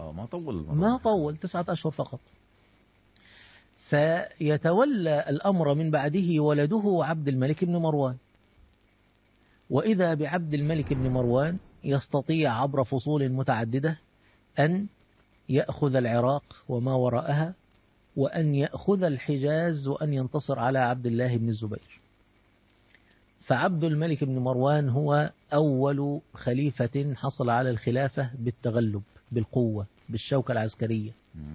اه ما طول ما طول تسعة أشهر فقط فيتولى الأمر من بعده ولده عبد الملك بن مروان وإذا بعبد الملك بن مروان يستطيع عبر فصول متعددة أن يأخذ العراق وما وراءها وأن يأخذ الحجاز وأن ينتصر على عبد الله بن الزبير فعبد الملك بن مروان هو أول خليفة حصل على الخلافة بالتغلب بالقوة بالشوكة العسكرية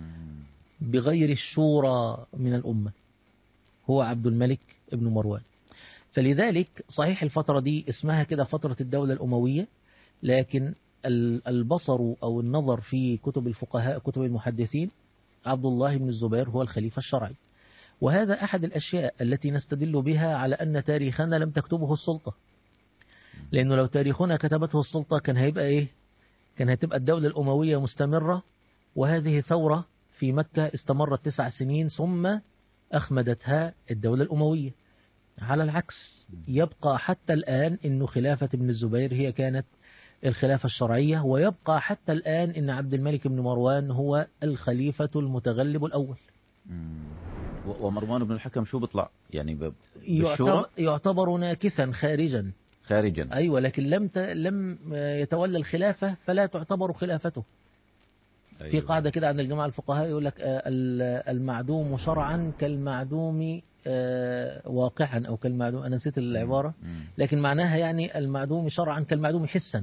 بغير الشورى من الأمة هو عبد الملك بن مروان فلذلك صحيح الفترة دي اسمها كده فترة الدولة الأموية لكن البصر أو النظر في كتب الفقهاء كتب المحدثين عبد الله بن الزبير هو الخليفة الشرعي وهذا أحد الأشياء التي نستدل بها على أن تاريخنا لم تكتبه السلطة لأنه لو تاريخنا كتبته السلطة كان هيبقى إيه كان هتبقى الدولة الأموية مستمرة وهذه ثورة في مكة استمرت تسع سنين ثم أخمدتها الدولة الأموية على العكس يبقى حتى الآن أن خلافة ابن الزبير هي كانت الخلافة الشرعية ويبقى حتى الآن أن عبد الملك بن مروان هو الخليفة المتغلب الأول ومروان بن الحكم شو بيطلع يعني يعتبر, يعتبر ناكثا خارجا خارجا أيوة لكن لم ت... لم يتولى الخلافة فلا تعتبر خلافته أيوة. في قاعدة كده عند الجماعة الفقهاء يقول لك المعدوم شرعا كالمعدوم واقعا أو كالمعدوم أنا نسيت العبارة لكن معناها يعني المعدوم شرعا كالمعدوم حسا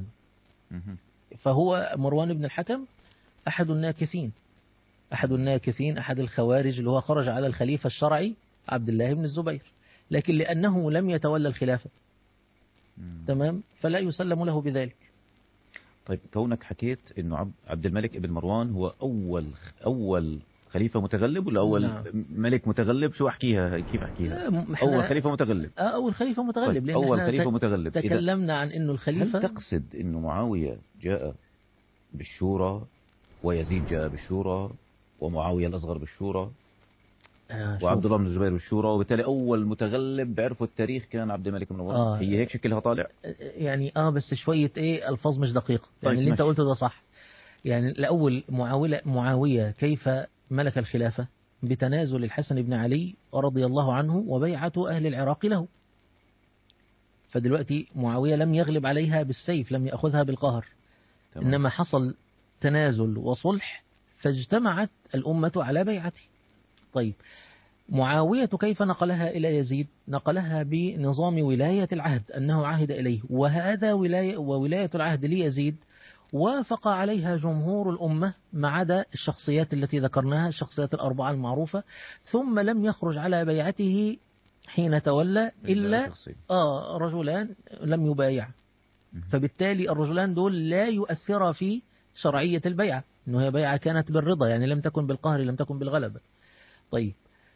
فهو مروان بن الحكم أحد الناكثين أحد الناكثين أحد الخوارج اللي هو خرج على الخليفة الشرعي عبد الله بن الزبير لكن لأنه لم يتولى الخلافة تمام فلا يسلم له بذلك طيب كونك حكيت انه عبد الملك بن مروان هو اول اول خليفة متغلب ولا أول نعم. ملك متغلب شو أحكيها كيف أحكيها أول خليفة متغلب أول خليفة متغلب طيب أول خليفة متغلب تكلمنا عن أنه الخليفة هل تقصد أنه معاوية جاء بالشورى ويزيد جاء بالشورى ومعاوية الأصغر بالشورى آه وعبد الله بن الزبير بالشورى وبالتالي أول متغلب بعرفوا التاريخ كان عبد الملك بن مروان آه هي هيك شكلها طالع يعني آه بس شوية إيه ألفاظ مش دقيقة يعني طيب اللي أنت قلته ده صح يعني الأول معاوية معاوية كيف ملك الخلافة بتنازل الحسن بن علي رضي الله عنه وبيعة أهل العراق له فدلوقتي معاوية لم يغلب عليها بالسيف لم يأخذها بالقهر تمام. إنما حصل تنازل وصلح فاجتمعت الأمة على بيعته طيب معاوية كيف نقلها إلى يزيد نقلها بنظام ولاية العهد أنه عهد إليه وهذا ولاية وولاية العهد ليزيد وافق عليها جمهور الأمة ما عدا الشخصيات التي ذكرناها الشخصيات الأربعة المعروفة ثم لم يخرج على بيعته حين تولى إلا آه رجلان لم يبايع فبالتالي الرجلان دول لا يؤثر في شرعية البيعة إنه هي بيعة كانت بالرضا يعني لم تكن بالقهر لم تكن بالغلبة طيب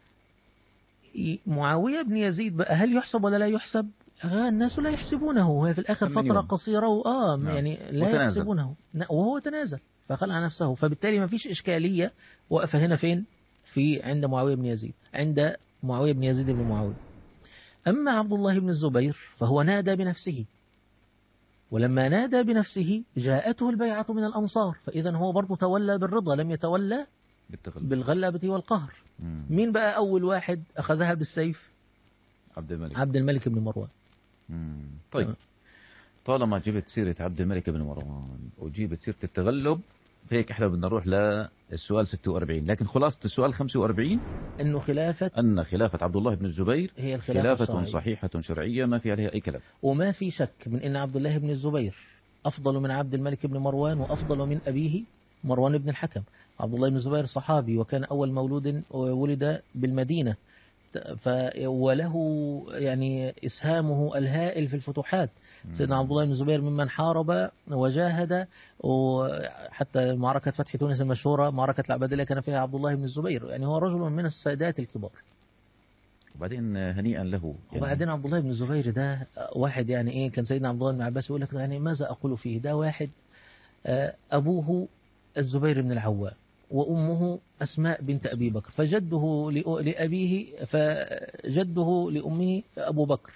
معاوية بن يزيد بقى هل يحسب ولا لا يحسب الناس لا يحسبونه هي في الآخر فترة يوم. قصيرة وآه نعم. يعني لا وتنازل. يحسبونه وهو تنازل فخلع نفسه فبالتالي ما فيش إشكالية وقف هنا فين في عند معاوية بن يزيد عند معاوية بن يزيد بن معاوية أما عبد الله بن الزبير فهو نادى بنفسه ولما نادى بنفسه جاءته البيعة من الأمصار فإذا هو برضه تولى بالرضا لم يتولى بالغلبة والقهر مم. مين بقى أول واحد أخذها بالسيف عبد الملك عبد الملك بن مروان طيب أه. طالما جبت سيرة عبد الملك بن مروان وجبت سيرة التغلب هيك احنا بدنا نروح للسؤال 46 لكن خلاصة السؤال 45 انه خلافة ان خلافة عبد الله بن الزبير هي الخلافة خلافة صحيحة شرعية ما في عليها اي كلام وما في شك من ان عبد الله بن الزبير افضل من عبد الملك بن مروان وافضل من ابيه مروان بن الحكم عبد الله بن الزبير صحابي وكان اول مولود ولد بالمدينة ف وله يعني إسهامه الهائل في الفتوحات سيدنا عبد الله بن الزبير ممن حارب وجاهد وحتى معركة فتح تونس المشهورة معركة العبادلة كان فيها عبد الله بن الزبير يعني هو رجل من السادات الكبار وبعدين هنيئا له يعني وبعدين عبد الله بن الزبير ده واحد يعني ايه كان سيدنا عبد الله بن عباس يقول لك يعني ماذا أقول فيه ده واحد آه، أبوه الزبير بن العوام وأمه أسماء بنت أبي بكر فجده لأبيه فجده لأمه أبو بكر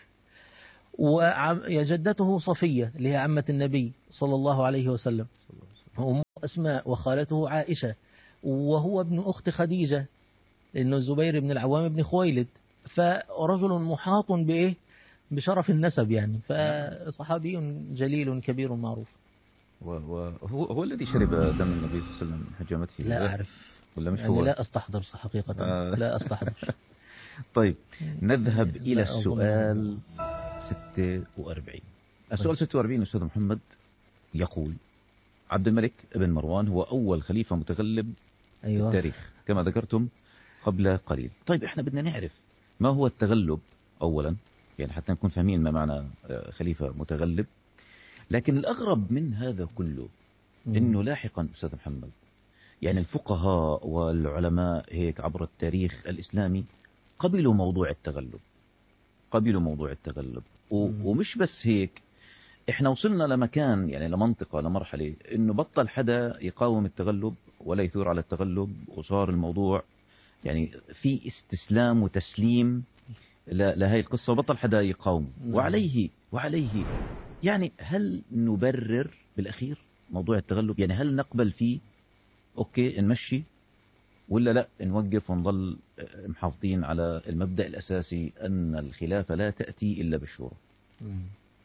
وجدته صفية اللي هي عمة النبي صلى الله عليه وسلم أسماء وخالته عائشة وهو ابن أخت خديجة إنه الزبير بن العوام بن خويلد فرجل محاط بإيه بشرف النسب يعني فصحابي جليل كبير معروف وهو هو الذي شرب دم النبي صلى الله عليه وسلم من حجامته لا أعرف ولا مش يعني هو لا أستحضر حقيقة آه. لا أستحضر طيب نذهب لا إلى أظن. السؤال 46 السؤال 46 أستاذ محمد يقول عبد الملك بن مروان هو أول خليفة متغلب في أيوة التاريخ كما ذكرتم قبل قليل طيب احنا بدنا نعرف ما هو التغلب أولا يعني حتى نكون فاهمين ما معنى آه، خليفة متغلب لكن الأغرب من هذا كله مم. انه لاحقا استاذ محمد يعني الفقهاء والعلماء هيك عبر التاريخ الاسلامي قبلوا موضوع التغلب قبلوا موضوع التغلب و- مم. ومش بس هيك احنا وصلنا لمكان يعني لمنطقة لمرحلة انه بطل حدا يقاوم التغلب ولا يثور على التغلب وصار الموضوع يعني في استسلام وتسليم ل- لهي القصة وبطل حدا يقاوم نعم. وعليه وعليه يعني هل نبرر بالأخير موضوع التغلب يعني هل نقبل فيه أوكي نمشي ولا لا نوقف ونضل محافظين على المبدأ الأساسي أن الخلافة لا تأتي إلا بالشورى مم.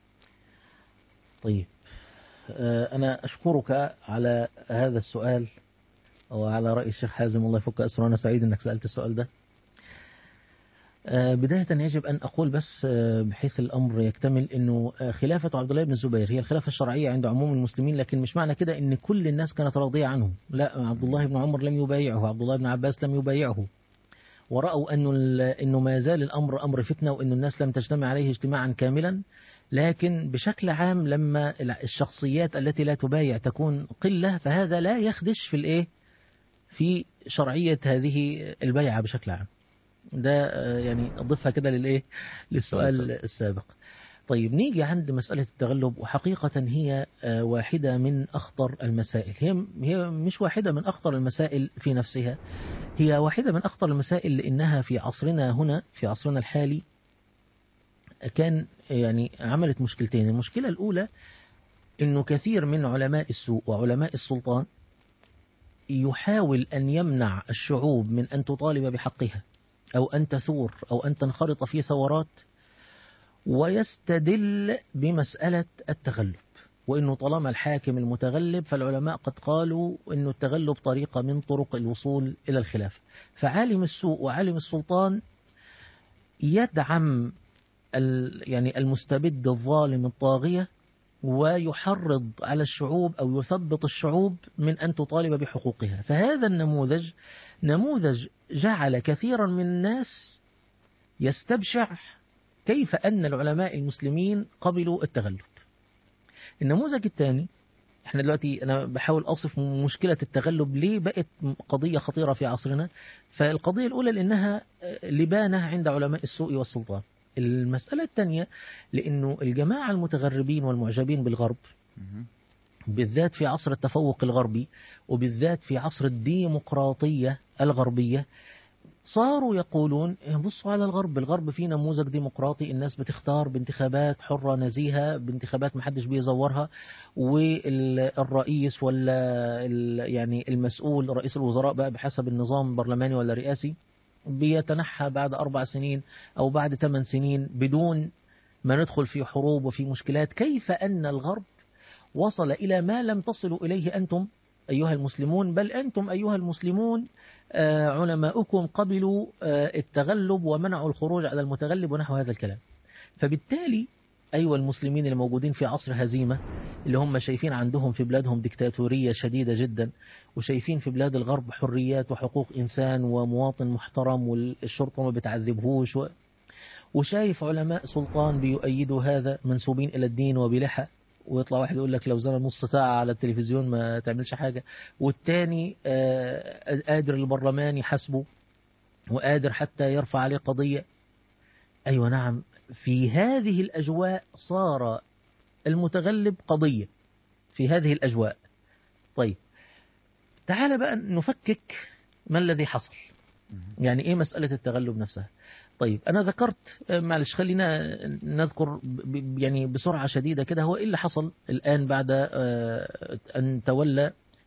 طيب آه، أنا أشكرك على هذا السؤال وعلى رأي الشيخ حازم الله يفك أسره أنا سعيد أنك سألت السؤال ده آه، بداية يجب أن أقول بس آه، بحيث الأمر يكتمل أنه آه، خلافة عبد الله بن الزبير هي الخلافة الشرعية عند عموم المسلمين لكن مش معنى كده أن كل الناس كانت راضية عنه لا عبد الله بن عمر لم يبايعه عبد الله بن عباس لم يبايعه ورأوا أنه, ال- أنه ما زال الأمر أمر فتنة وأن الناس لم تجتمع عليه اجتماعا كاملا لكن بشكل عام لما الشخصيات التي لا تبايع تكون قلة فهذا لا يخدش في الإيه في شرعية هذه البيعة بشكل عام ده آه، يعني أضيفها كده للإيه للسؤال السابق طيب نيجي عند مسألة التغلب وحقيقة هي آه، واحدة من أخطر المسائل هي هي مش واحدة من أخطر المسائل في نفسها هي واحدة من أخطر المسائل لأنها في عصرنا هنا في عصرنا الحالي كان يعني عملت مشكلتين المشكلة الأولى أنه كثير من علماء السوء وعلماء السلطان يحاول أن يمنع الشعوب من أن تطالب بحقها أو أن تثور أو أن تنخرط في ثورات ويستدل بمسألة التغلب وأنه طالما الحاكم المتغلب فالعلماء قد قالوا أن التغلب طريقة من طرق الوصول إلى الخلافة فعالم السوء وعالم السلطان يدعم ال- يعني المستبد الظالم الطاغية ويحرض على الشعوب أو يثبط الشعوب من أن تطالب بحقوقها فهذا النموذج نموذج جعل كثيرا من الناس يستبشع كيف أن العلماء المسلمين قبلوا التغلب النموذج الثاني احنا دلوقتي انا بحاول اوصف مشكله التغلب ليه بقت قضيه خطيره في عصرنا فالقضيه الاولى لانها لبانه عند علماء السوء والسلطان المساله الثانيه لانه الجماعه المتغربين والمعجبين بالغرب بالذات في عصر التفوق الغربي وبالذات في عصر الديمقراطيه الغربيه صاروا يقولون بصوا على الغرب الغرب فيه نموذج ديمقراطي الناس بتختار بانتخابات حرة نزيهة بانتخابات محدش بيزورها والرئيس ولا ال- يعني المسؤول رئيس الوزراء بقى بحسب النظام برلماني ولا رئاسي بيتنحى بعد أربع سنين أو بعد ثمان سنين بدون ما ندخل في حروب وفي مشكلات كيف أن الغرب وصل إلى ما لم تصلوا إليه أنتم أيها المسلمون بل أنتم أيها المسلمون آه، علماؤكم قبلوا آه، التغلب ومنعوا الخروج على المتغلب ونحو هذا الكلام فبالتالي أيها المسلمين اللي موجودين في عصر هزيمة اللي هم شايفين عندهم في بلادهم ديكتاتورية شديدة جدا وشايفين في بلاد الغرب حريات وحقوق إنسان ومواطن محترم والشرطة ما بتعذبهوش و... وشايف علماء سلطان بيؤيدوا هذا منسوبين إلى الدين وبلحى ويطلع واحد يقول لك لو زنى نص ساعة على التلفزيون ما تعملش حاجة والتاني آه، قادر البرلمان يحاسبه وقادر حتى يرفع عليه قضية أيوة نعم في هذه الأجواء صار المتغلب قضية في هذه الأجواء طيب تعال بقى نفكك ما الذي حصل يعني إيه مسألة التغلب نفسها طيب أنا ذكرت آه، معلش خلينا نذكر ب- ب- يعني بسرعة شديدة كده هو إيه اللي حصل الآن بعد آه، أن تولى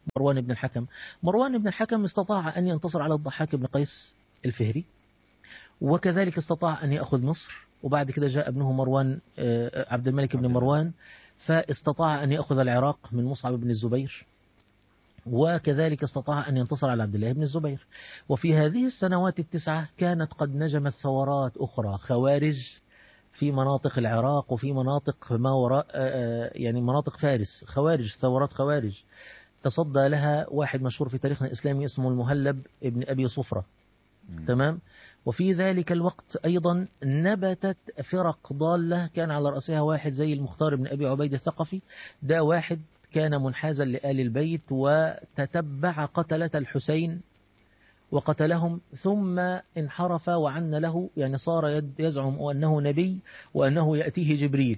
مروان بن الحكم مروان بن الحكم استطاع أن ينتصر على الضحاك بن قيس الفهري وكذلك استطاع أن يأخذ مصر وبعد كده جاء ابنه مروان آه، عبد الملك بن مروان فاستطاع أن يأخذ العراق من مصعب بن الزبير وكذلك استطاع أن ينتصر على عبد الله بن الزبير وفي هذه السنوات التسعة كانت قد نجمت ثورات أخرى خوارج في مناطق العراق وفي مناطق ما وراء آه، آه، يعني مناطق فارس خوارج ثورات خوارج تصدى لها واحد مشهور في تاريخنا الإسلامي اسمه المهلب ابن أبي صفرة تمام وفي ذلك الوقت أيضا نبتت فرق ضالة كان على رأسها واحد زي المختار بن أبي عبيد الثقفي ده واحد كان منحازا لآل البيت وتتبع قتلة الحسين وقتلهم ثم انحرف وعن له يعني صار يزعم أنه نبي وأنه يأتيه جبريل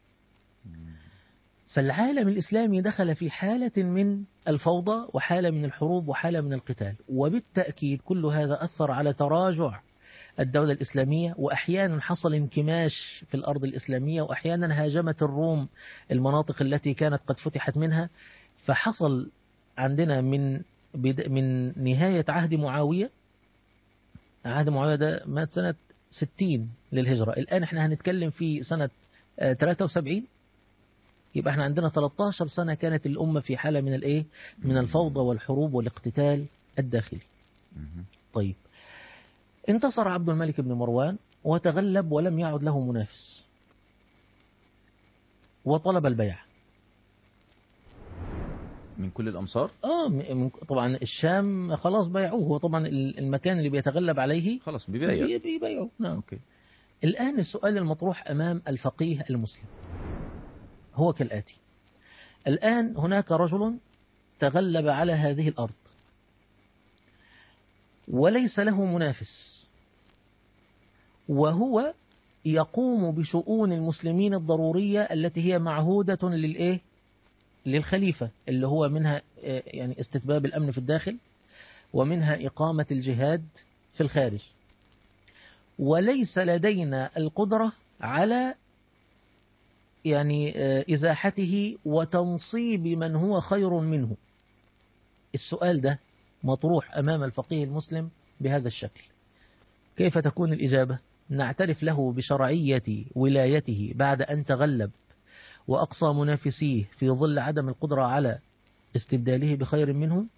فالعالم الإسلامي دخل في حالة من الفوضى وحالة من الحروب وحالة من القتال وبالتأكيد كل هذا أثر على تراجع الدولة الإسلامية وأحيانا حصل انكماش في الأرض الإسلامية وأحيانا هاجمت الروم المناطق التي كانت قد فتحت منها فحصل عندنا من من نهاية عهد معاوية عهد معاوية ده مات سنة 60 للهجرة الآن احنا هنتكلم في سنة 73 يبقى احنا عندنا 13 سنة كانت الأمة في حالة من الايه من الفوضى والحروب والاقتتال الداخلي طيب انتصر عبد الملك بن مروان وتغلب ولم يعد له منافس وطلب البيع من كل الأمصار؟ آه من طبعا الشام خلاص بيعوه هو طبعا المكان اللي بيتغلب عليه خلاص بيبيع بيبيعوه نعم أوكي. الآن السؤال المطروح أمام الفقيه المسلم هو كالآتي الآن هناك رجل تغلب على هذه الأرض وليس له منافس وهو يقوم بشؤون المسلمين الضرورية التي هي معهودة للإيه؟ للخليفة اللي هو منها آه، يعني استتباب الأمن في الداخل ومنها إقامة الجهاد في الخارج وليس لدينا القدرة على يعني آه، إزاحته وتنصيب من هو خير منه السؤال ده مطروح أمام الفقيه المسلم بهذا الشكل كيف تكون الإجابة نعترف له بشرعية ولايته بعد أن تغلب وأقصى منافسيه في ظل عدم القدرة على استبداله بخير منه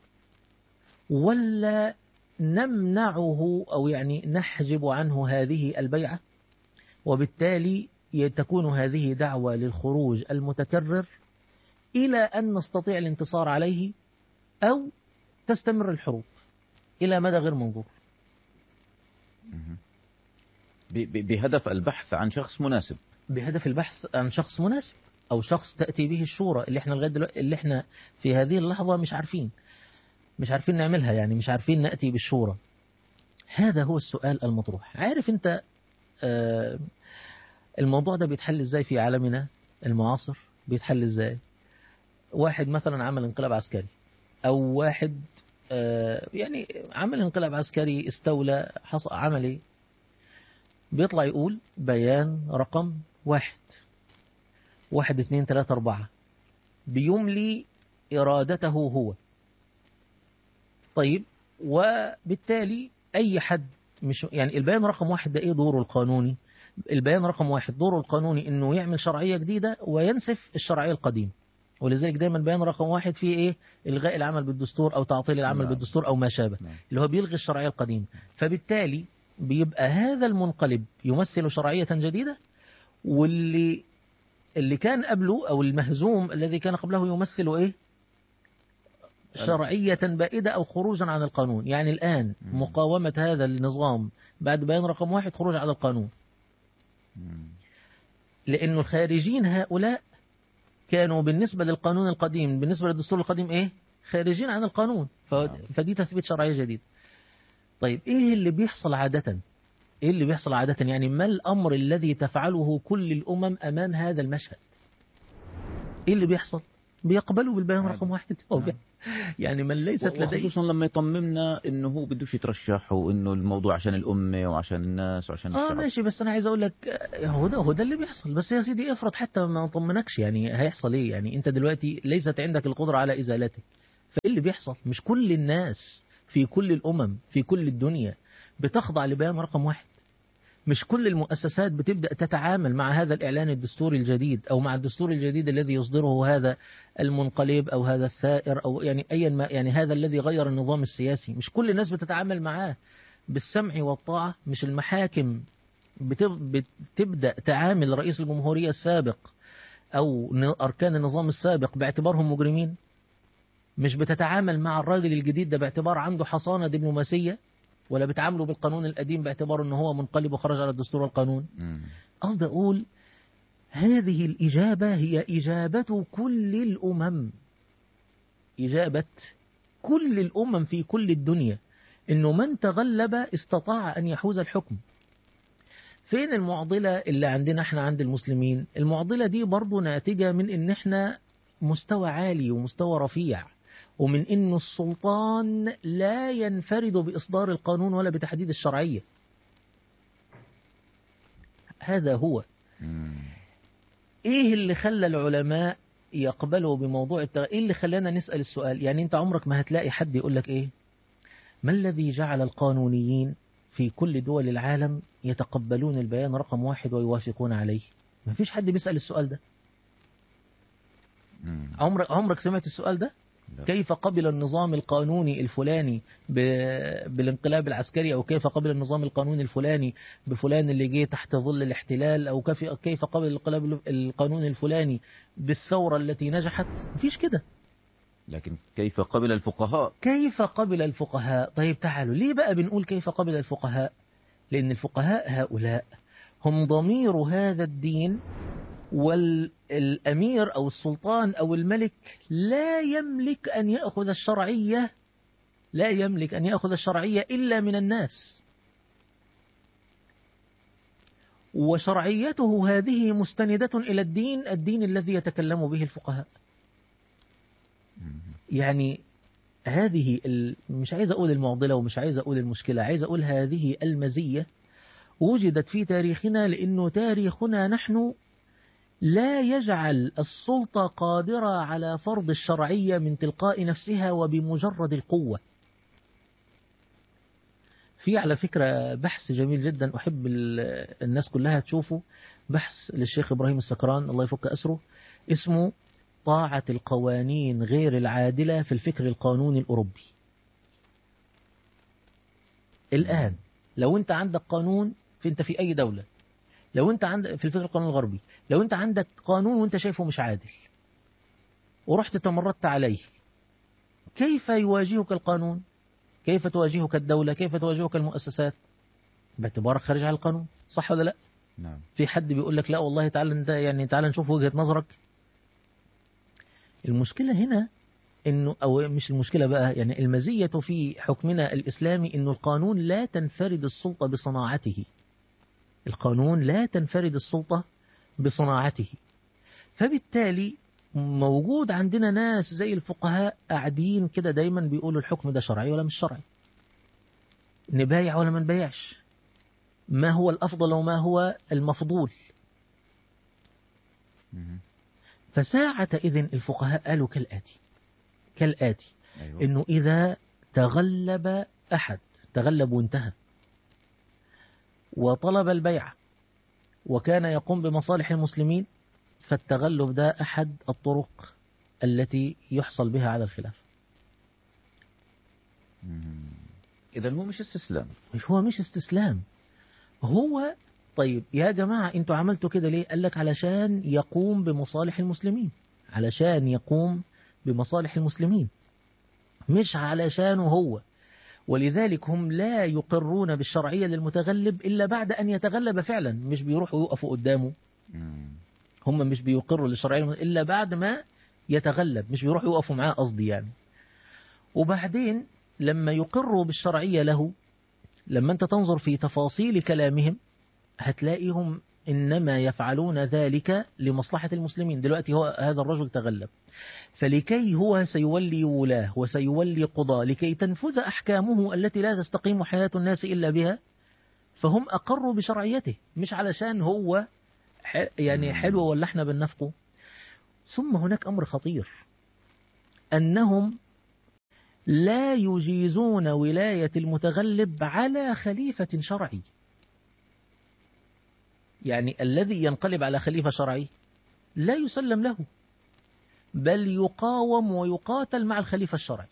ولا نمنعه أو يعني نحجب عنه هذه البيعة وبالتالي تكون هذه دعوة للخروج المتكرر إلى أن نستطيع الانتصار عليه أو تستمر الحروب إلى مدى غير منظور بهدف البحث عن شخص مناسب بهدف البحث عن شخص مناسب أو شخص تأتي به الشورى اللي احنا لغاية دلوقتي اللي احنا في هذه اللحظة مش عارفين مش عارفين نعملها يعني مش عارفين نأتي بالشورى هذا هو السؤال المطروح عارف انت آه الموضوع ده بيتحل ازاي في عالمنا المعاصر بيتحل ازاي واحد مثلا عمل انقلاب عسكري او واحد آه يعني عمل انقلاب عسكري استولى حصل عمل ايه بيطلع يقول بيان رقم واحد واحد اثنين ثلاثة أربعة بيملي إرادته هو طيب وبالتالي أي حد مش يعني البيان رقم واحد ده إيه دوره القانوني البيان رقم واحد دوره القانوني إنه يعمل شرعية جديدة وينسف الشرعية القديمة ولذلك دايما بيان رقم واحد فيه ايه الغاء العمل بالدستور او تعطيل العمل نعم. بالدستور او ما شابه نعم. اللي هو بيلغي الشرعيه القديمه فبالتالي بيبقى هذا المنقلب يمثل شرعية جديدة واللي اللي كان قبله أو المهزوم الذي كان قبله يمثل إيه شرعية بائدة أو خروجا عن القانون يعني الآن مقاومة هذا النظام بعد بيان رقم واحد خروج على القانون لأن الخارجين هؤلاء كانوا بالنسبة للقانون القديم بالنسبة للدستور القديم إيه خارجين عن القانون نعم. فدي تثبيت شرعية جديدة طيب إيه اللي بيحصل عادة إيه اللي بيحصل عادة يعني ما الأمر الذي تفعله كل الأمم أمام هذا المشهد إيه اللي بيحصل بيقبلوا بالبيان رقم واحد نعم. يعني من ليست لديه خصوصا لما يطممنا انه هو بدوش يترشح وانه الموضوع عشان الامه وعشان الناس وعشان اه ماشي بس انا عايز اقول لك هو ده هو ده اللي بيحصل بس يا سيدي افرض حتى ما نطمنكش يعني هيحصل ايه يعني انت دلوقتي ليست عندك القدره على ازالته فإيه اللي بيحصل مش كل الناس في كل الأمم في كل الدنيا بتخضع لبيان رقم واحد مش كل المؤسسات بتبدأ تتعامل مع هذا الإعلان الدستوري الجديد أو مع الدستور الجديد الذي يصدره هذا المنقلب أو هذا الثائر أو يعني أيا ما يعني هذا الذي غير النظام السياسي مش كل الناس بتتعامل معاه بالسمع والطاعة مش المحاكم بتبدأ تعامل رئيس الجمهورية السابق أو أركان النظام السابق باعتبارهم مجرمين مش بتتعامل مع الراجل الجديد ده باعتبار عنده حصانة دبلوماسية ولا بتعامله بالقانون القديم باعتبار أنه هو منقلب وخرج على الدستور والقانون قصدي أقول هذه الإجابة هي إجابة كل الأمم إجابة كل الأمم في كل الدنيا أنه من تغلب استطاع أن يحوز الحكم فين المعضلة اللي عندنا احنا عند المسلمين المعضلة دي برضو ناتجة من ان احنا مستوى عالي ومستوى رفيع ومن أن السلطان لا ينفرد بإصدار القانون ولا بتحديد الشرعية هذا هو إيه اللي خلى العلماء يقبلوا بموضوع التغ... إيه اللي خلانا نسأل السؤال يعني أنت عمرك ما هتلاقي حد يقول لك إيه ما الذي جعل القانونيين في كل دول العالم يتقبلون البيان رقم واحد ويوافقون عليه ما فيش حد بيسأل السؤال ده عمرك عمرك سمعت السؤال ده كيف قبل النظام القانوني الفلاني بالانقلاب العسكري أو كيف قبل النظام القانوني الفلاني بفلان اللي جه تحت ظل الاحتلال أو كيف قبل الانقلاب القانوني الفلاني بالثورة التي نجحت مفيش كده لكن كيف قبل الفقهاء كيف قبل الفقهاء طيب تعالوا ليه بقى بنقول كيف قبل الفقهاء لأن الفقهاء هؤلاء هم ضمير هذا الدين والأمير أو السلطان أو الملك لا يملك أن يأخذ الشرعية لا يملك أن يأخذ الشرعية إلا من الناس وشرعيته هذه مستندة إلى الدين الدين الذي يتكلم به الفقهاء يعني هذه مش عايز أقول المعضلة ومش عايز أقول المشكلة عايز أقول هذه المزية وجدت في تاريخنا لأنه تاريخنا نحن لا يجعل السلطة قادرة على فرض الشرعية من تلقاء نفسها وبمجرد القوة في على فكرة بحث جميل جدا أحب الناس كلها تشوفه بحث للشيخ إبراهيم السكران الله يفك أسره اسمه طاعة القوانين غير العادلة في الفكر القانوني الأوروبي الآن لو أنت عندك قانون فأنت في أي دولة لو أنت عندك في الفكر القانوني الغربي لو أنت عندك قانون وأنت شايفه مش عادل ورحت تمردت عليه كيف يواجهك القانون كيف تواجهك الدولة كيف تواجهك المؤسسات باعتبارك خارج على القانون صح ولا لا نعم في حد بيقول لك لا والله تعالى انت يعني تعالى نشوف وجهة نظرك المشكلة هنا انه او مش المشكلة بقى يعني المزية في حكمنا الاسلامي انه القانون لا تنفرد السلطة بصناعته القانون لا تنفرد السلطة بصناعته فبالتالي موجود عندنا ناس زي الفقهاء قاعدين كده دايما بيقولوا الحكم ده شرعي ولا مش شرعي نبايع ولا ما نبايعش ما هو الأفضل وما هو المفضول فساعة إذن الفقهاء قالوا كالآتي كالآتي أيوة. إنه إذا تغلب أحد تغلب وانتهى وطلب البيع وكان يقوم بمصالح المسلمين فالتغلب ده أحد الطرق التي يحصل بها على الخلاف إذا هو مش استسلام مش هو مش استسلام هو طيب يا جماعة انتوا عملتوا كده ليه قال لك علشان يقوم بمصالح المسلمين علشان يقوم بمصالح المسلمين مش علشانه هو ولذلك هم لا يقرون بالشرعية للمتغلب إلا بعد أن يتغلب فعلا مش بيروحوا يقفوا قدامه هم مش بيقروا للشرعية إلا بعد ما يتغلب مش بيروحوا يقفوا معاه قصدي يعني وبعدين لما يقروا بالشرعية له لما أنت تنظر في تفاصيل كلامهم هتلاقيهم إنما يفعلون ذلك لمصلحة المسلمين دلوقتي هو هذا الرجل تغلب فلكي هو سيولي ولاه وسيولي قضاء لكي تنفذ أحكامه التي لا تستقيم حياة الناس إلا بها فهم أقروا بشرعيته مش علشان هو يعني حلو ولا احنا بننفقه ثم هناك أمر خطير أنهم لا يجيزون ولاية المتغلب على خليفة شرعي يعني الذي ينقلب على خليفة شرعي لا يسلم له بل يقاوم ويقاتل مع الخليفة الشرعي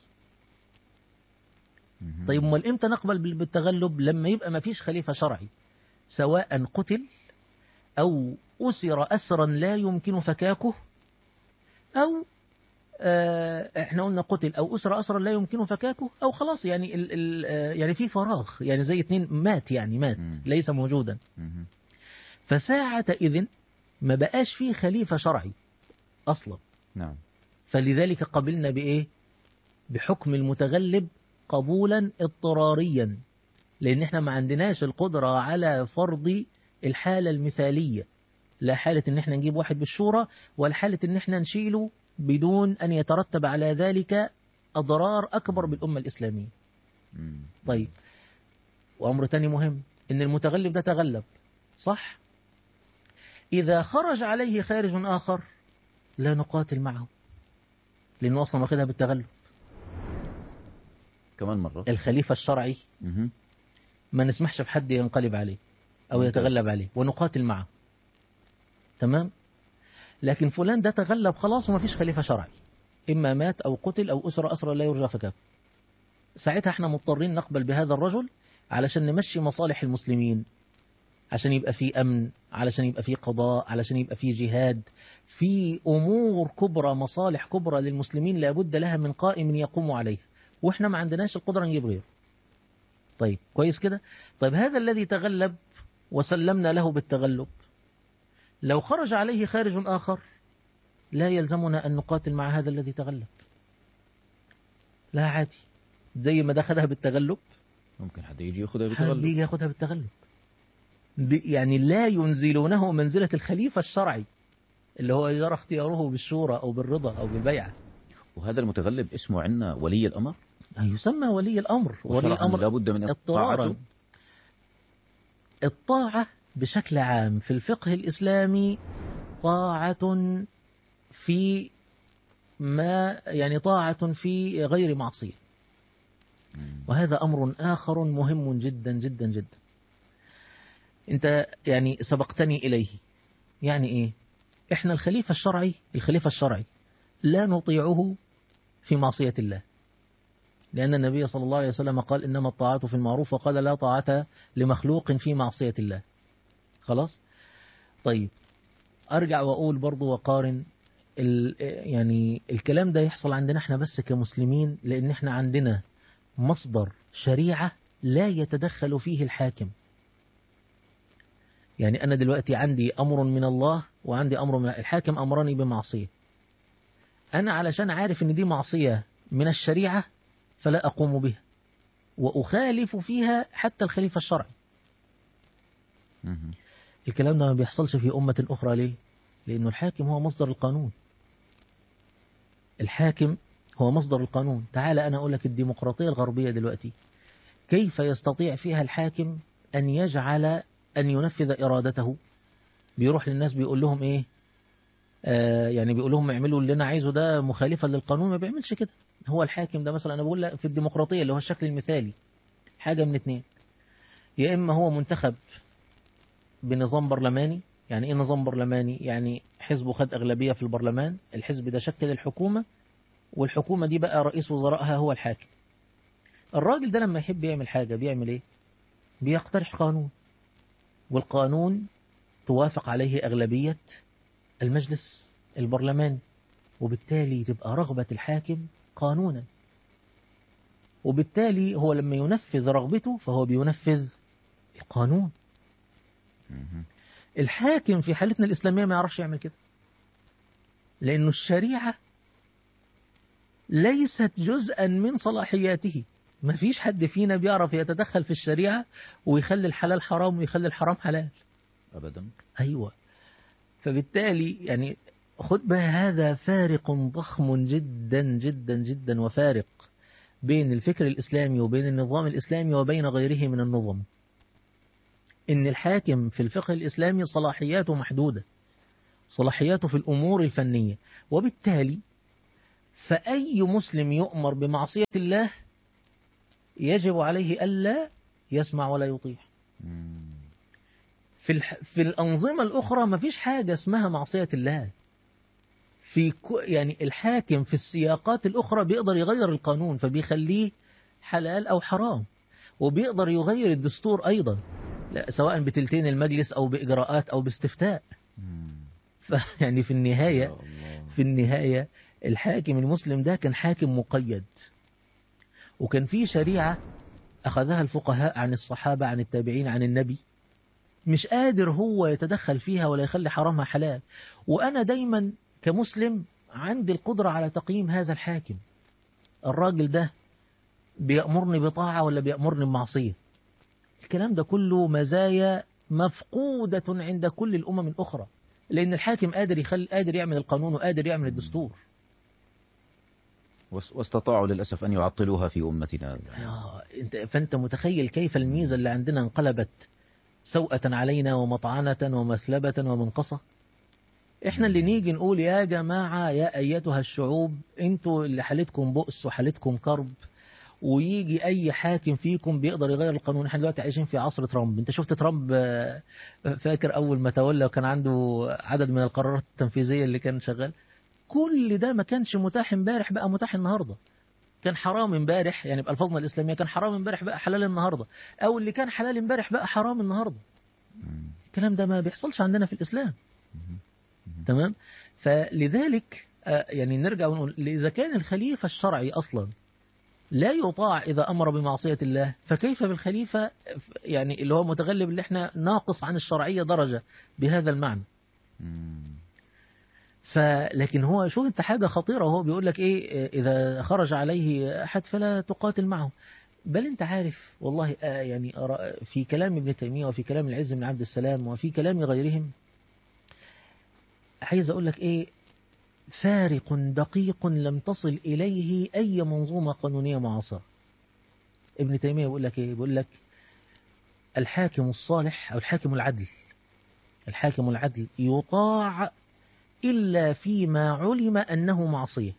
مهم. طيب امال امتى نقبل بال- بالتغلب لما يبقى ما فيش خليفة شرعي سواء قتل أو أسر أسرا لا يمكن فكاكه أو آه، احنا قلنا قتل أو أسر أسرا لا يمكن فكاكه أو خلاص يعني ال ال آه، يعني في فراغ يعني زي اتنين مات يعني مات مم. ليس موجودا مهم. فساعة إذن ما بقاش فيه خليفة شرعي أصلا نعم فلذلك قبلنا بإيه بحكم المتغلب قبولا اضطراريا لأن احنا ما عندناش القدرة على فرض الحالة المثالية لا حالة ان احنا نجيب واحد بالشورى ولا حالة ان احنا نشيله بدون أن يترتب على ذلك أضرار أكبر بالأمة الإسلامية مم. طيب وأمر تاني مهم إن المتغلب ده تغلب صح إذا خرج عليه خارج آخر لا نقاتل معه لأنه أصلا واخدها بالتغلب كمان مرة الخليفة الشرعي مهم. ما نسمحش بحد ينقلب عليه أو ممتاز. يتغلب عليه ونقاتل معه تمام لكن فلان ده تغلب خلاص وما فيش خليفة شرعي إما مات أو قتل أو أسر أسرى لا يرجى فكاكه ساعتها احنا مضطرين نقبل بهذا الرجل علشان نمشي مصالح المسلمين عشان يبقى في أمن علشان يبقى في قضاء علشان يبقى في جهاد في أمور كبرى مصالح كبرى للمسلمين لابد لها من قائم يقوم عليها وإحنا ما عندناش القدرة نجيب غيره طيب كويس كده طيب هذا الذي تغلب وسلمنا له بالتغلب لو خرج عليه خارج آخر لا يلزمنا أن نقاتل مع هذا الذي تغلب لا عادي زي ما ده خدها بالتغلب ممكن حد يجي ياخذها حد بتغلب يجي ياخدها بالتغلب ب- يعني لا ينزلونه منزلة الخليفة الشرعي اللي هو يرى اختياره بالشورى أو بالرضا أو بالبيعة وهذا المتغلب اسمه عندنا ولي الأمر يسمى ولي الأمر ولي وشرعاً الأمر لابد من اضطرارا طاعته الطاعة بشكل عام في الفقه الإسلامي طاعة في ما يعني طاعة في غير معصية مم. وهذا أمر آخر مهم جدا جدا جدا أنت يعني سبقتني إليه يعني إيه إحنا الخليفة الشرعي الخليفة الشرعي لا نطيعه في معصية الله لأن النبي صلى الله عليه وسلم قال إنما الطاعات في المعروف وقال لا طاعة لمخلوق في معصية الله خلاص طيب أرجع وأقول برضو وقارن ال يعني الكلام ده يحصل عندنا احنا بس كمسلمين لأن احنا عندنا مصدر شريعة لا يتدخل فيه الحاكم يعني أنا دلوقتي عندي أمر من الله وعندي أمر من الحاكم أمرني بمعصية أنا علشان عارف أن دي معصية من الشريعة فلا أقوم بها وأخالف فيها حتى الخليفة الشرعي مهم. الكلام ده ما بيحصلش في أمة أخرى ليه؟ لأنه الحاكم هو مصدر القانون الحاكم هو مصدر القانون تعال أنا أقول لك الديمقراطية الغربية دلوقتي كيف يستطيع فيها الحاكم أن يجعل أن ينفذ إرادته بيروح للناس بيقول لهم إيه آه يعني بيقول لهم اعملوا اللي أنا عايزه ده مخالفا للقانون ما بيعملش كده هو الحاكم ده مثلا أنا بقول لك في الديمقراطية اللي هو الشكل المثالي حاجة من اتنين يا إما هو منتخب بنظام برلماني يعني ايه نظام برلماني يعني حزبه خد أغلبية في البرلمان الحزب ده شكل الحكومة والحكومة دي بقى رئيس وزرائها هو الحاكم الراجل ده لما يحب يعمل حاجة بيعمل ايه بيقترح قانون والقانون توافق عليه أغلبية المجلس البرلماني وبالتالي تبقى رغبة الحاكم قانونا وبالتالي هو لما ينفذ رغبته فهو بينفذ القانون مهم. الحاكم في حالتنا الإسلامية ما يعرفش يعمل كده لأنه الشريعة ليست جزءا من صلاحياته ما فيش حد فينا بيعرف يتدخل في الشريعة ويخلي الحلال حرام ويخلي الحرام حلال أبدا أيوة فبالتالي يعني خد بقى هذا فارق ضخم جدا جدا جدا وفارق بين الفكر الإسلامي وبين النظام الإسلامي وبين غيره من النظم إن الحاكم في الفقه الإسلامي صلاحياته محدودة صلاحياته في الأمور الفنية وبالتالي فأي مسلم يؤمر بمعصية الله يجب عليه ألا يسمع ولا يطيع مم. في الح... في الأنظمة الأخرى ما فيش حاجة اسمها معصية الله في ك... يعني الحاكم في السياقات الأخرى بيقدر يغير القانون فبيخليه حلال أو حرام وبيقدر يغير الدستور أيضا لا سواء بتلتين المجلس أو بإجراءات أو باستفتاء مم. فيعني في النهاية يا الله. في النهاية الحاكم المسلم ده كان حاكم مقيد وكان في شريعة أخذها الفقهاء عن الصحابة عن التابعين عن النبي مش قادر هو يتدخل فيها ولا يخلي حرامها حلال وأنا دايما كمسلم عندي القدرة على تقييم هذا الحاكم الراجل ده بيأمرني بطاعة ولا بيأمرني بمعصية الكلام ده كله مزايا مفقودة عند كل الأمم الأخرى لأن الحاكم قادر يخلي قادر يعمل القانون وقادر يعمل الدستور واس- واستطاعوا للأسف أن يعطلوها في أمتنا آه، انت فانت متخيل كيف الميزه اللي عندنا انقلبت سوءة علينا ومطعنة ومثلبة ومنقصة احنا اللي نيجي نقول يا جماعة يا ايتها الشعوب انتوا اللي حالتكم بؤس وحالتكم كرب ويجي اي حاكم فيكم بيقدر يغير القانون احنا دلوقتي عايشين في عصر ترامب انت شفت ترامب آه، فاكر اول ما تولى وكان عنده عدد من القرارات التنفيذية اللي كان شغال كل ده ما كانش متاح امبارح بقى متاح النهارده كان حرام امبارح يعني بألفاظنا الإسلامية كان حرام امبارح بقى حلال النهاردة أو اللي كان حلال امبارح بقى حرام النهاردة مم. الكلام ده ما بيحصلش عندنا في الإسلام مم. تمام فلذلك آه، يعني نرجع ونقول إذا كان الخليفة الشرعي أصلا لا يطاع إذا أمر بمعصية الله فكيف بالخليفة يعني اللي هو متغلب اللي احنا ناقص عن الشرعية درجة بهذا المعنى مم. فلكن هو شوف انت حاجة خطيرة وهو بيقول لك ايه اذا خرج عليه احد فلا تقاتل معه بل انت عارف والله آه يعني أرى- في كلام ابن تيمية وفي كلام العز بن عبد السلام وفي كلام غيرهم عايز اقول لك ايه فارق دقيق لم تصل اليه اي منظومة قانونية معاصرة ابن تيمية بيقول لك ايه بيقول لك الحاكم الصالح او الحاكم العدل الحاكم العدل يطاع إلا فيما علم أنه معصية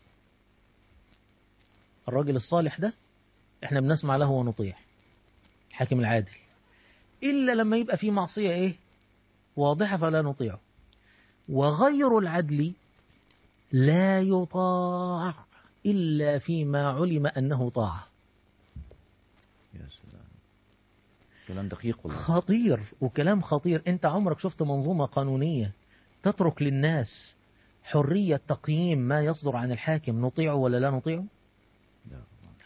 الراجل الصالح ده احنا بنسمع له ونطيع الحاكم العادل إلا لما يبقى فيه معصية إيه واضحة فلا نطيعه وغير العدل لا يطاع إلا فيما علم أنه طاعة يا سلام كلام دقيق والله خطير وكلام خطير انت عمرك شفت منظومة قانونية تترك للناس حرية تقييم ما يصدر عن الحاكم نطيعه ولا لا نطيعه لا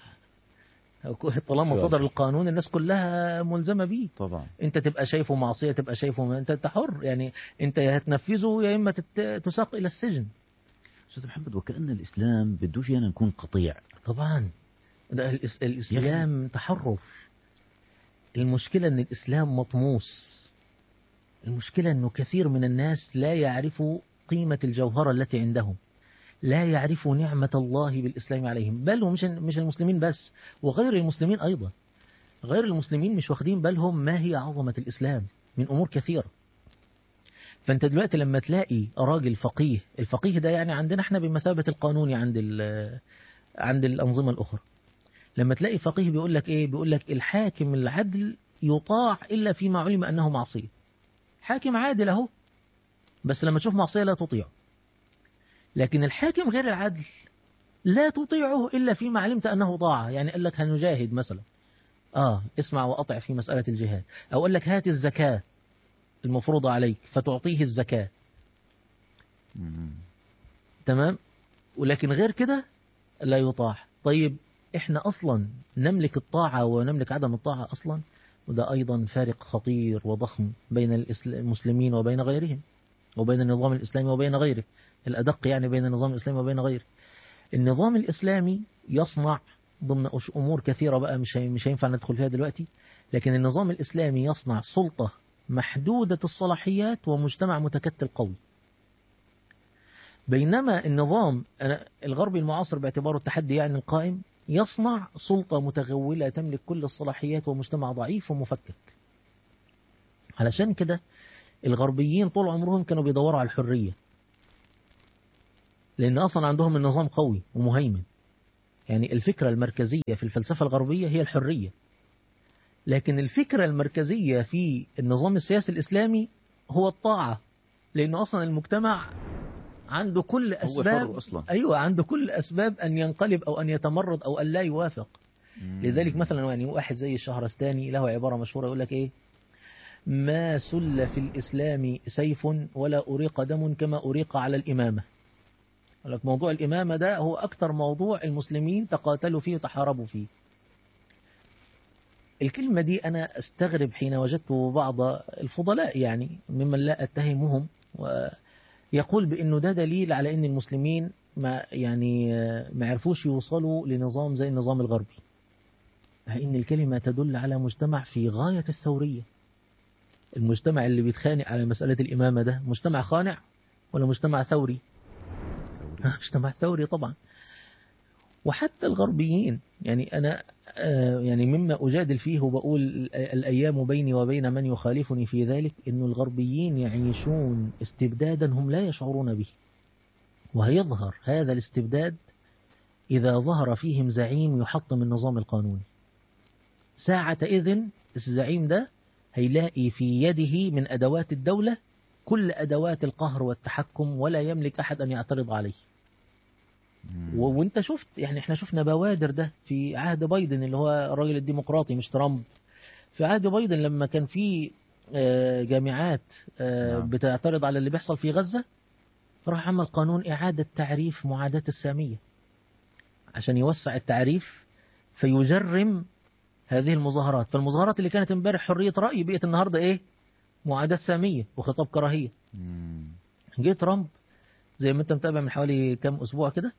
طالما شو صدر هذا؟ القانون الناس كلها ملزمة بيه طبعا انت تبقى شايفه معصية تبقى شايفه انت انت حر يعني انت يا هتنفذه يا اما تت- تساق الى السجن أستاذ محمد وكأن الإسلام بدوش أنا نكون قطيع طبعا ده الإس- الإسلام تحرر المشكلة أن الإسلام مطموس المشكلة أنه كثير من الناس لا يعرفوا قيمة الجوهرة التي عندهم لا يعرفوا نعمة الله بالإسلام عليهم بل ومش مش المسلمين بس وغير المسلمين أيضا غير المسلمين مش واخدين بالهم ما هي عظمة الإسلام من أمور كثيرة فأنت دلوقتي لما تلاقي راجل فقيه الفقيه ده يعني عندنا احنا بمثابة القانوني عند ال- عند الأنظمة الأخرى لما تلاقي فقيه بيقول لك إيه بيقول لك الحاكم العدل يطاع إلا فيما علم أنه معصية حاكم عادل أهو بس لما تشوف معصية لا تطيعه لكن الحاكم غير العدل لا تطيعه إلا فيما علمت أنه طاعة يعني قال لك هنجاهد مثلا آه اسمع وأطع في مسألة الجهاد أو قال لك هات الزكاة المفروضة عليك فتعطيه الزكاة مم. تمام ولكن غير كده لا يطاع طيب احنا اصلا نملك الطاعة ونملك عدم الطاعة اصلا وده ايضا فارق خطير وضخم بين الإسل- المسلمين وبين غيرهم وبين النظام الاسلامي وبين غيره الادق يعني بين النظام الاسلامي وبين غيره النظام الاسلامي يصنع ضمن أش- امور كثيرة بقى مش هي- مش هينفع ندخل فيها دلوقتي لكن النظام الاسلامي يصنع سلطة محدودة الصلاحيات ومجتمع متكتل قوي بينما النظام أنا- الغربي المعاصر باعتباره التحدي يعني القائم يصنع سلطة متغولة تملك كل الصلاحيات ومجتمع ضعيف ومفكك علشان كده الغربيين طول عمرهم كانوا بيدوروا على الحرية لأن أصلا عندهم النظام قوي ومهيمن يعني الفكرة المركزية في الفلسفة الغربية هي الحرية لكن الفكرة المركزية في النظام السياسي الإسلامي هو الطاعة لأنه أصلا المجتمع عنده كل هو أسباب حر أصلا أيوة عنده كل أسباب أن ينقلب أو أن يتمرد أو أن لا يوافق مم. لذلك مثلا يعني واحد زي الشهرستاني له عبارة مشهورة يقول لك إيه ما سل في الإسلام سيف ولا أريق دم كما أريق على الإمامة يقول لك موضوع الإمامة ده هو أكثر موضوع المسلمين تقاتلوا فيه وتحاربوا فيه الكلمة دي أنا أستغرب حين وجدت بعض الفضلاء يعني ممن لا أتهمهم ويقول بأنه ده دليل على أن المسلمين ما يعني ما عرفوش يوصلوا لنظام زي النظام الغربي إن الكلمة تدل على مجتمع في غاية الثورية المجتمع اللي بيتخانق على مسألة الإمامة ده مجتمع خانع ولا مجتمع ثوري ثوري. مجتمع ثوري طبعا وحتى الغربيين يعني أنا آه، يعني مما أجادل فيه وبقول ال- الأيام بيني وبين من يخالفني في ذلك أن الغربيين يعيشون استبدادا هم لا يشعرون به وهيظهر هذا الاستبداد إذا ظهر فيهم زعيم يحطم النظام القانوني ساعة إذن الزعيم ده هيلاقي في يده من أدوات الدولة كل أدوات القهر والتحكم ولا يملك أحد أن يعترض عليه مم. و- وانت شفت يعني احنا شفنا بوادر ده في عهد بايدن اللي هو الراجل الديمقراطي مش ترامب في عهد بايدن لما كان في آه، جامعات آه، نعم. بتعترض على اللي بيحصل في غزة راح عمل قانون إعادة تعريف معاداة السامية عشان يوسع التعريف فيجرم هذه المظاهرات فالمظاهرات اللي كانت امبارح حرية رأي بقت النهاردة ايه معاداة سامية وخطاب كراهية مم. جه ترامب زي ما انت متابع من حوالي كام اسبوع كده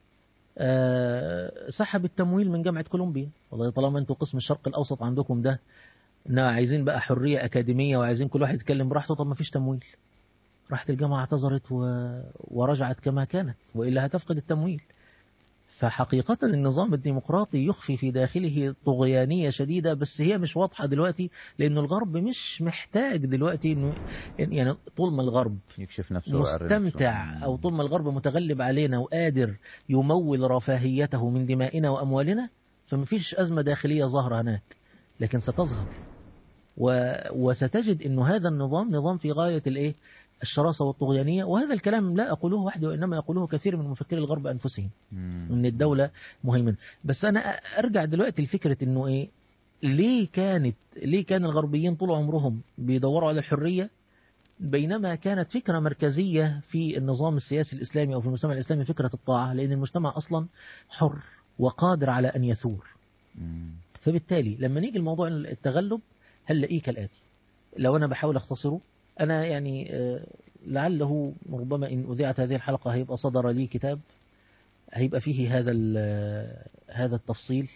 آه، سحب التمويل من جامعة كولومبيا والله طالما انتوا قسم الشرق الاوسط عندكم ده نا عايزين بقى حرية اكاديمية وعايزين كل واحد يتكلم براحته طب ما فيش تمويل راحت الجامعة اعتذرت و... ورجعت كما كانت وإلا هتفقد التمويل فحقيقة النظام الديمقراطي يخفي في داخله طغيانية شديدة بس هي مش واضحة دلوقتي لأن الغرب مش محتاج دلوقتي إنه يعني طول ما الغرب يكشف نفسه ويعرف مستمتع نفسه. أو طول ما الغرب متغلب علينا وقادر يمول رفاهيته من دمائنا وأموالنا فمفيش أزمة داخلية ظاهرة هناك لكن ستظهر و... وستجد أنه هذا النظام نظام في غاية الإيه؟ الشراسة والطغيانية وهذا الكلام لا أقوله وحدي وإنما يقوله كثير من مفكري الغرب أنفسهم مم. ان الدولة مهيمنة بس انا ارجع دلوقتي لفكرة انه ايه ليه كانت ليه كان الغربيين طول عمرهم بيدوروا على الحرية بينما كانت فكرة مركزية في النظام السياسي الإسلامي أو في المجتمع الإسلامي فكرة الطاعة لأن المجتمع أصلا حر وقادر على أن يثور مم. فبالتالي لما نيجي لموضوع التغلب هنلاقيه كالآتي لو أنا بحاول أختصره أنا يعني آه، لعله ربما إن أذيعت هذه الحلقة هيبقى صدر لي كتاب هيبقى فيه هذا ال- هذا التفصيل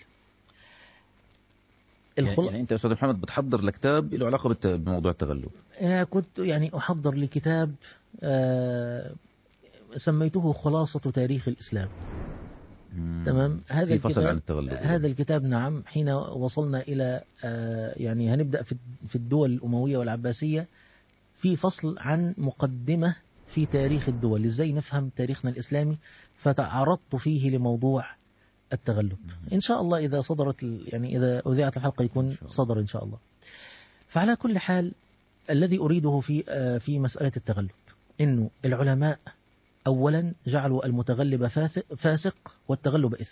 يعني, الخل... يعني انت يا استاذ محمد بتحضر لكتاب له علاقه بالت- بموضوع التغلب أنا كنت يعني أحضر لكتاب آه، سميته خلاصة تاريخ الإسلام مم. تمام هذا في فصل الكتاب عن التغلب هذا الكتاب نعم حين وصلنا إلى آه، يعني هنبدأ في في الدول الأموية والعباسية في فصل عن مقدمة في تاريخ الدول إزاي نفهم تاريخنا الإسلامي فتعرضت فيه لموضوع التغلب إن شاء الله إذا صدرت ال- يعني إذا أذيعت الحلقة يكون إن شاء الله. صدر إن شاء الله فعلى كل حال الذي أريده في آه، في مسألة التغلب إنه العلماء أولا جعلوا المتغلب فاسق, فاسق والتغلب إثم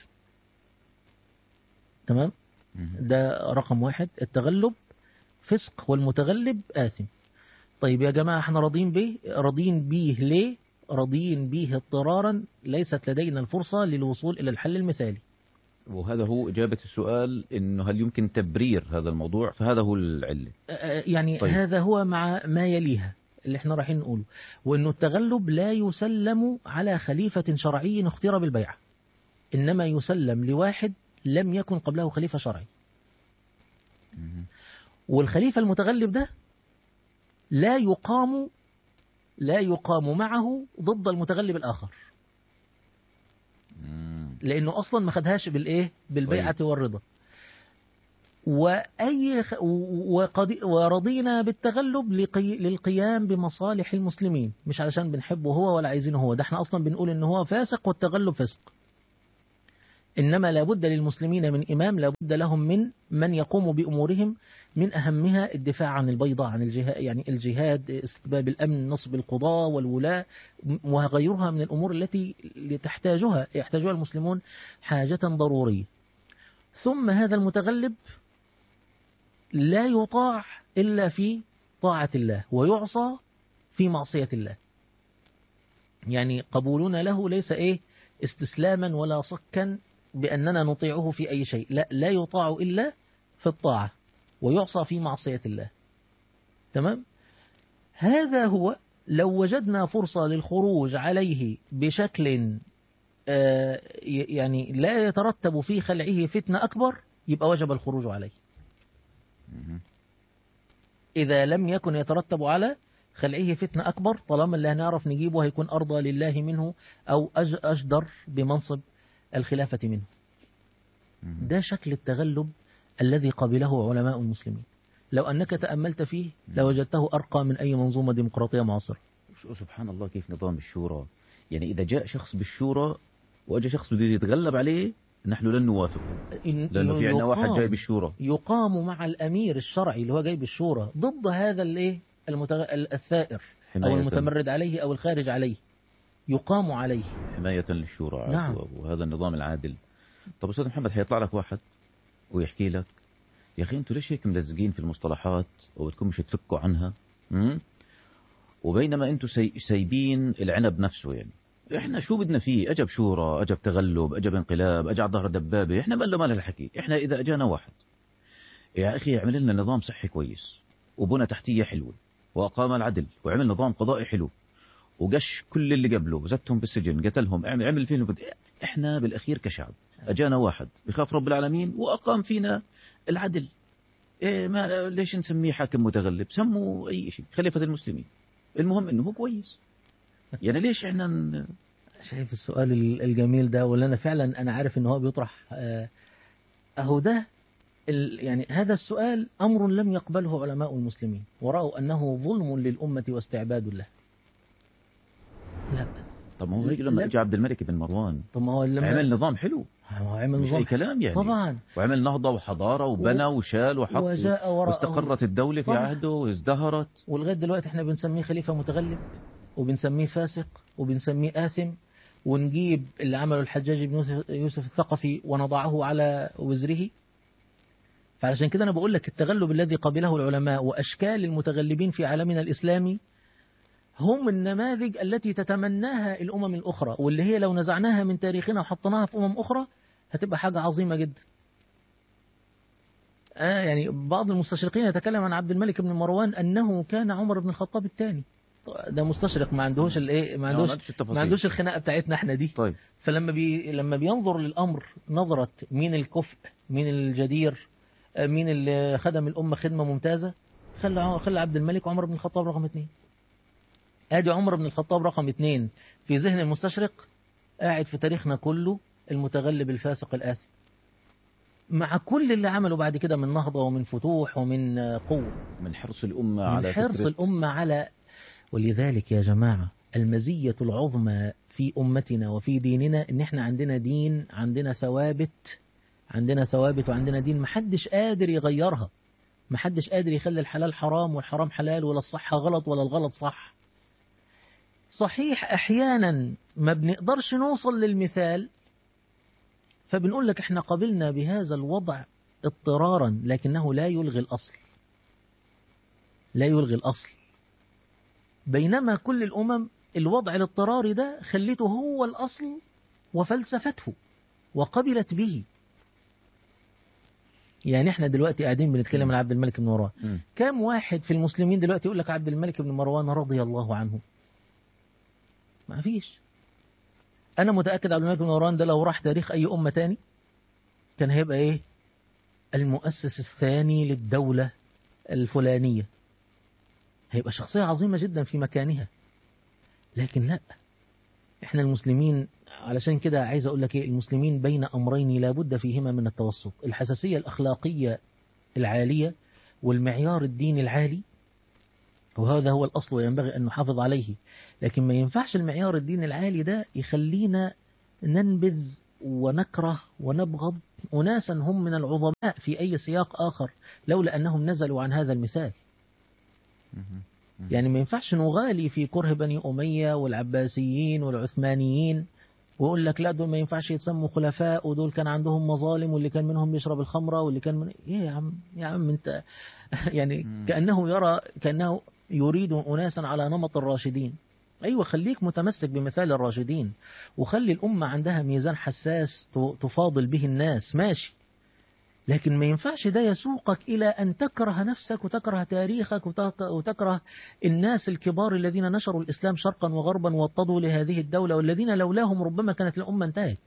تمام مم. ده رقم واحد التغلب فسق والمتغلب آثم طيب يا جماعة احنا راضين به راضين بيه ليه راضين به اضطرارا ليست لدينا الفرصة للوصول إلى الحل المثالي وهذا هو إجابة السؤال إنه هل يمكن تبرير هذا الموضوع فهذا هو العلة آه، يعني طيب. طيب. هذا هو مع ما يليها اللي احنا رايحين نقوله وانه التغلب لا يسلم على خليفة شرعي اختير بالبيعة انما يسلم لواحد لم يكن قبله خليفة شرعي مم. والخليفة المتغلب ده لا يقام لا يقام معه ضد المتغلب الآخر مم. لأنه أصلا ما خدهاش بالإيه بالبيعة والرضا وأي خ- و- وقد ورضينا بالتغلب لقي للقيام بمصالح المسلمين مش علشان بنحبه هو ولا عايزينه هو ده احنا أصلا بنقول إن هو فاسق والتغلب فسق إنما لابد للمسلمين من إمام لابد لهم من من يقوم بأمورهم من أهمها الدفاع عن البيضة عن الجهاد يعني الجهاد استتباب الأمن نصب القضاء والولاة وغيرها من الأمور التي تحتاجها يحتاجها المسلمون حاجة ضرورية ثم هذا المتغلب لا يطاع إلا في طاعة الله ويعصى في معصية الله يعني قبولنا له ليس إيه استسلاما ولا صكا بأننا نطيعه في أي شيء لا لا يطاع إلا في الطاعة ويعصى في معصية الله تمام هذا هو لو وجدنا فرصة للخروج عليه بشكل آه، ي- يعني لا يترتب في خلعه فتنة أكبر يبقى وجب الخروج عليه مهم. إذا لم يكن يترتب على خلعه فتنة أكبر طالما اللي هنعرف نجيبه هيكون أرضى لله منه أو أج- أجدر بمنصب الخلافة منه مهم. ده شكل التغلب الذي قبله علماء المسلمين لو أنك تأملت فيه لوجدته أرقى من أي منظومة ديمقراطية معاصرة شو- سبحان الله كيف نظام الشورى يعني إذا جاء شخص بالشورى وأجى شخص بده يتغلب عليه نحن لن نوافق إن- لأنه في عندنا واحد يقام- جاي بالشورى يقام مع الأمير الشرعي اللي هو جاي بالشورى ضد هذا الايه المتغ... الثائر أو حماية المتمرد عليه أو الخارج عليه يقام عليه حماية للشورى نعم. وهذا النظام العادل طب أستاذ محمد حيطلع لك واحد ويحكي لك يا أخي أنتوا ليش هيك ملزقين في المصطلحات وبدكم مش تفكوا عنها م? وبينما أنتوا سي... سايبين العنب نفسه يعني احنا شو بدنا فيه اجب شورى اجب تغلب اجب انقلاب اجى على ظهر دبابه احنا ما ما لنا الحكي احنا اذا اجانا واحد يا اخي اعمل لنا نظام صحي كويس وبنى تحتيه حلوه واقام العدل وعمل نظام قضائي حلو وقش كل اللي قبله زتهم بالسجن قتلهم اعمل عمل فيهم بد- احنا بالاخير كشعب اجانا واحد بخاف رب العالمين واقام فينا العدل إيه ما ليش نسميه حاكم متغلب سموا اي شيء خليفه المسلمين المهم انه هو كويس يعني ليش احنا ن... شايف السؤال ال- الجميل ده واللي أنا فعلا أنا عارف إن هو بيطرح آه، أهو ده ال- يعني هذا السؤال أمر لم يقبله علماء المسلمين ورأوا أنه ظلم للأمة واستعباد له لا طب ما هو هيك لما لا. اجى عبد الملك بن مروان طب ما هو لما عمل نظام حلو هو عمل مش اي نظام كلام يعني طبعا وعمل نهضه وحضاره وبنى وشال وحط وجاء وراءه واستقرت الدوله في طبعا. عهده وازدهرت ولغايه دلوقتي احنا بنسميه خليفه متغلب وبنسميه فاسق وبنسميه آثم ونجيب اللي عمله الحجاج بن يوسف- يوسف الثقفي ونضعه على وزره فعلشان كده انا بقول لك التغلب الذي قبله العلماء واشكال المتغلبين في عالمنا الاسلامي هم النماذج التي تتمناها الامم الاخرى واللي هي لو نزعناها من تاريخنا وحطيناها في امم اخرى هتبقى حاجه عظيمه جدا آه يعني بعض المستشرقين يتكلم عن عبد الملك بن مروان انه كان عمر بن الخطاب الثاني ده مستشرق ما عندهوش الايه ما عندوش عندوش التفاصيل. ما عندوش الخناقه بتاعتنا احنا دي طيب فلما بي لما بينظر للامر نظره مين الكفء مين الجدير آه، مين اللي خدم الامه خدمه ممتازه خلى ع- خلى عبد الملك عمر بن الخطاب رقم اثنين ادي عمر بن الخطاب رقم اثنين في ذهن المستشرق قاعد في تاريخنا كله المتغلب الفاسق الآثم مع كل اللي عمله بعد كده من نهضة ومن فتوح ومن آه، قوة من حرص الامه من على حرص فكرة- الأمة على ولذلك يا جماعة المزية العظمى في أمتنا وفي ديننا إن إحنا عندنا دين عندنا ثوابت عندنا ثوابت وعندنا دين محدش قادر يغيرها محدش قادر يخلي الحلال حرام والحرام حلال ولا الصح غلط ولا الغلط صح صحيح أحيانا ما بنقدرش نوصل للمثال فبنقول لك احنا قبلنا بهذا الوضع اضطرارا لكنه لا يلغي الأصل لا يلغي الأصل بينما كل الأمم الوضع الاضطراري ده خليته هو الأصل وفلسفته وقبلت به يعني احنا دلوقتي قاعدين بنتكلم عن عبد الملك بن مروان مم. كم واحد في المسلمين دلوقتي يقول لك عبد الملك بن مروان رضي الله عنه ما فيش انا متاكد عبد الملك بن مروان ده لو راح تاريخ اي امه تاني كان هيبقى ايه المؤسس الثاني للدوله الفلانيه هيبقى شخصيه عظيمه جدا في مكانها لكن لا احنا المسلمين علشان كده عايز اقول لك ايه المسلمين بين امرين لا بد فيهما من التوسط الحساسيه الاخلاقيه العالية والمعيار الديني العالي وهذا هو الأصل وينبغي أن نحافظ عليه لكن ما ينفعش المعيار الديني العالي ده يخلينا ننبذ ونكره ونبغض أناسا هم من العظماء في أي سياق آخر لولا أنهم نزلوا عن هذا المثال يعني ما ينفعش نغالي في كره بني أمية والعباسيين والعثمانيين ويقول لك لا دول ما ينفعش يتسموا خلفاء ودول كان عندهم مظالم واللي كان منهم بيشرب الخمرة واللي كان من ايه يا عم يا عم انت يعني كأنه يرى كأنه يريد أناسا على نمط الراشدين أيوة خليك متمسك بمثال الراشدين وخلي الأمة عندها ميزان حساس تفاضل به الناس ماشي لكن ما ينفعش ده يسوقك إلى أن تكره نفسك وتكره تاريخك وتكره الناس الكبار الذين نشروا الإسلام شرقا وغربا ووطدوا لهذه الدولة والذين لولاهم ربما كانت الأمة انتهت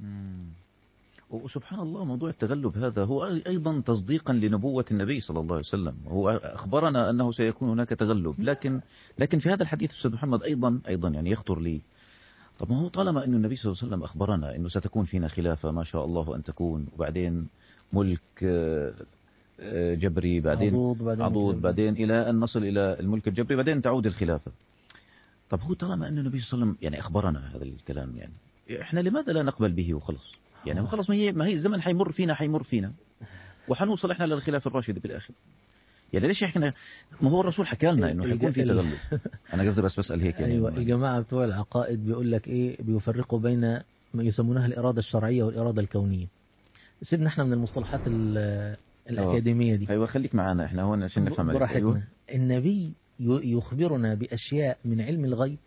وسبحان الله موضوع التغلب هذا هو أيضا تصديقا لنبوة النبي صلى الله عليه وسلم هو أخبرنا أنه سيكون هناك تغلب لكن لكن في هذا الحديث أستاذ محمد أيضا أيضا يعني يخطر لي طب ما هو طالما أن النبي صلى الله عليه وسلم أخبرنا أنه ستكون فينا خلافة ما شاء الله أن تكون وبعدين ملك جبري بعدين عضوض بعدين, عضوض بعدين إلى أن نصل إلى الملك الجبري بعدين تعود الخلافة طب هو طالما أن النبي صلى الله عليه وسلم يعني أخبرنا هذا الكلام يعني إحنا لماذا لا نقبل به وخلص يعني خلص ما هي ما هي الزمن حيمر فينا حيمر فينا وحنوصل احنا للخلافه الراشده بالاخر يعني ليش احنا ما هو الرسول حكى لنا انه حيكون في تغلب انا قصدي بس بسال هيك يعني ايوه الجماعه بتوع العقائد بيقول لك ايه بيفرقوا بين ما يسمونها الاراده الشرعيه والاراده الكونيه سيبنا احنا من المصطلحات الاكاديميه دي ايوه خليك معانا احنا هون عشان نفهم براحتنا أيوة. النبي يخبرنا باشياء من علم الغيب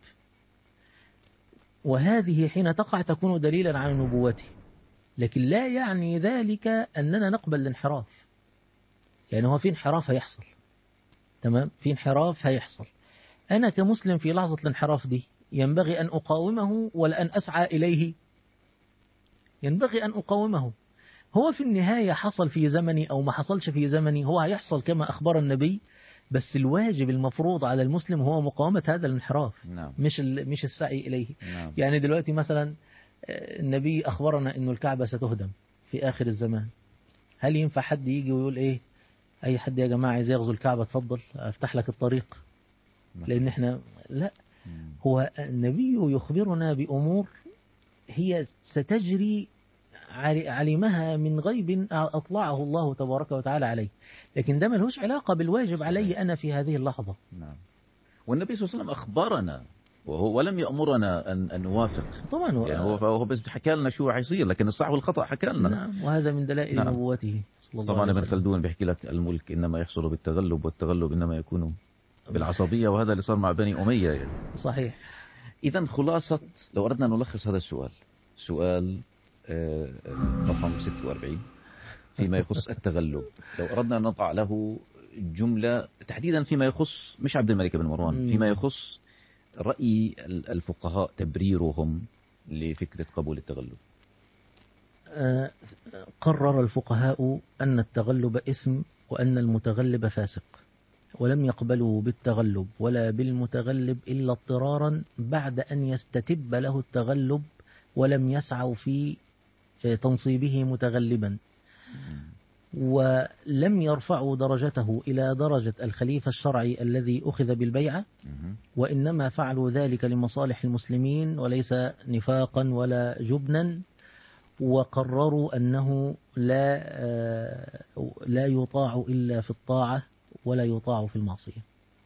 وهذه حين تقع تكون دليلا على نبوته لكن لا يعني ذلك أننا نقبل الانحراف يعني هو في انحراف هيحصل تمام في انحراف هيحصل أنا كمسلم في لحظة الانحراف دي ينبغي أن أقاومه ولا أن أسعى إليه ينبغي أن أقاومه هو في النهاية حصل في زمني أو ما حصلش في زمني هو هيحصل كما أخبر النبي بس الواجب المفروض على المسلم هو مقاومة هذا الانحراف نعم. مش مش السعي إليه نعم. يعني دلوقتي مثلا النبي أخبرنا أن الكعبة ستهدم في آخر الزمان هل ينفع حد يجي ويقول إيه أي حد يا جماعة عايز يغزو الكعبة تفضل أفتح لك الطريق لأن إحنا لا هو النبي يخبرنا بأمور هي ستجري علمها من غيب أطلعه الله تبارك وتعالى عليه لكن ده ملهوش علاقة بالواجب علي أنا في هذه اللحظة نعم والنبي صلى الله عليه وسلم أخبرنا وهو ولم يأمرنا أن, أن نوافق طبعا هو يعني هو, هو بس حكى لنا شو حيصير لكن الصح والخطأ حكى لنا نعم وهذا من دلائل نعم. نبوته صلى الله طبعا ابن خلدون بيحكي لك الملك إنما يحصل بالتغلب والتغلب إنما يكون بالعصبية وهذا اللي صار مع بني أمية يعني. صحيح إذا خلاصة لو أردنا أن نلخص هذا السؤال سؤال رقم 46 فيما يخص التغلب لو أردنا أن نضع له جملة تحديدا فيما يخص مش عبد الملك بن مروان فيما يخص رأي الفقهاء تبريرهم لفكرة قبول التغلب قرر الفقهاء أن التغلب اسم وأن المتغلب فاسق ولم يقبلوا بالتغلب ولا بالمتغلب إلا اضطرارا بعد أن يستتب له التغلب ولم يسعوا في تنصيبه متغلبا ولم يرفعوا درجته إلى درجة الخليفة الشرعي الذي أخذ بالبيعة وإنما فعلوا ذلك لمصالح المسلمين وليس نفاقا ولا جبنا وقرروا أنه لا لا يطاع إلا في الطاعة ولا يطاع في المعصية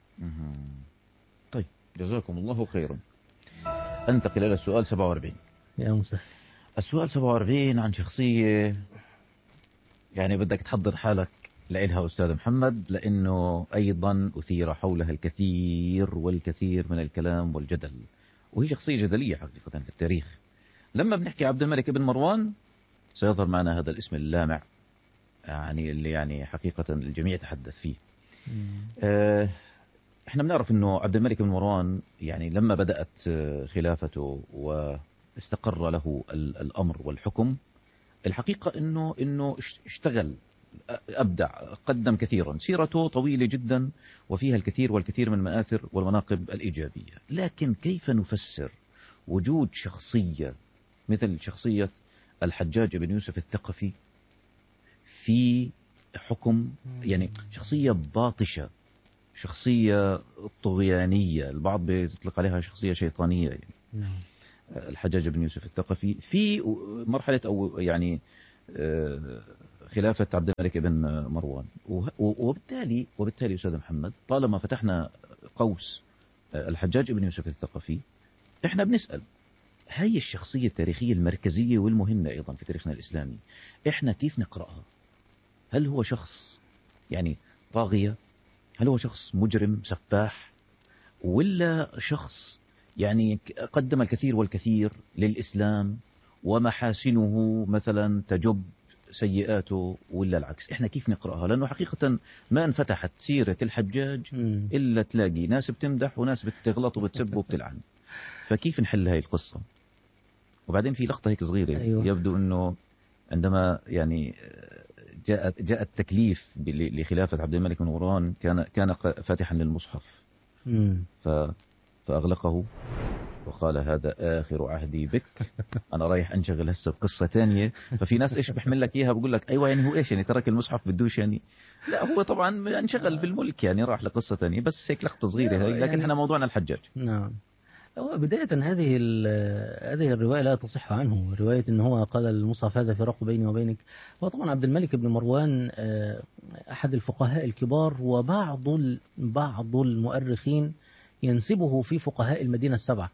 طيب جزاكم الله خيرا أنتقل إلى السؤال 47 يا مسهل السؤال 47 عن شخصية يعني بدك تحضر حالك لإلها أستاذ محمد لأنه أيضا أثير حولها الكثير والكثير من الكلام والجدل وهي شخصية جدلية حقيقة في التاريخ لما بنحكي عبد الملك بن مروان سيظهر معنا هذا الاسم اللامع يعني اللي يعني حقيقة الجميع يتحدث فيه آه احنا بنعرف انه عبد الملك بن مروان يعني لما بدأت خلافته واستقر له الأمر والحكم الحقيقة انه انه اشتغل ابدع قدم كثيرا سيرته طويلة جدا وفيها الكثير والكثير من المآثر والمناقب الإيجابية لكن كيف نفسر وجود شخصية مثل شخصية الحجاج بن يوسف الثقفي في حكم يعني شخصية باطشة شخصية طغيانية البعض بيطلق عليها شخصية شيطانية يعني. نعم الحجاج بن يوسف الثقفي في مرحلة أو يعني آه، خلافة عبد الملك بن مروان وه- وبالتالي وبالتالي أستاذ محمد طالما فتحنا قوس آه، الحجاج بن يوسف الثقفي احنا بنسأل هاي الشخصية التاريخية المركزية والمهمة أيضا في تاريخنا الإسلامي احنا كيف نقرأها هل هو شخص يعني طاغية هل هو شخص مجرم سفاح ولا شخص يعني قدم الكثير والكثير للإسلام ومحاسنه مثلا تجب سيئاته ولا العكس احنا كيف نقرأها لأنه حقيقة ما انفتحت سيرة الحجاج مم. إلا تلاقي ناس بتمدح وناس بتغلط وبتسب وبتلعن فكيف نحل هاي القصة وبعدين في لقطة هيك صغيرة أيوة. يبدو أنه عندما يعني جاء جاء التكليف ل- لخلافة عبد الملك بن مروان كان كان ق- فاتحا للمصحف مم. ف فأغلقه وقال هذا آخر عهدي بك أنا رايح أنشغل هسه بقصة ثانية ففي ناس إيش بيحمل لك إياها بقول لك أيوة يعني هو إيش يعني ترك المصحف بدوش يعني لا هو طبعا انشغل بالملك يعني راح لقصة ثانية بس هيك لقطة صغيرة هاي لكن يعني- احنا موضوعنا الحجاج نعم هو بداية هذه ال- هذه الرواية لا تصح عنه رواية أن هو قال المصحف هذا فراق بيني وبينك هو طبعا عبد الملك بن مروان آه، أحد الفقهاء الكبار وبعض ال- بعض المؤرخين ينسبه في فقهاء المدينة السبعة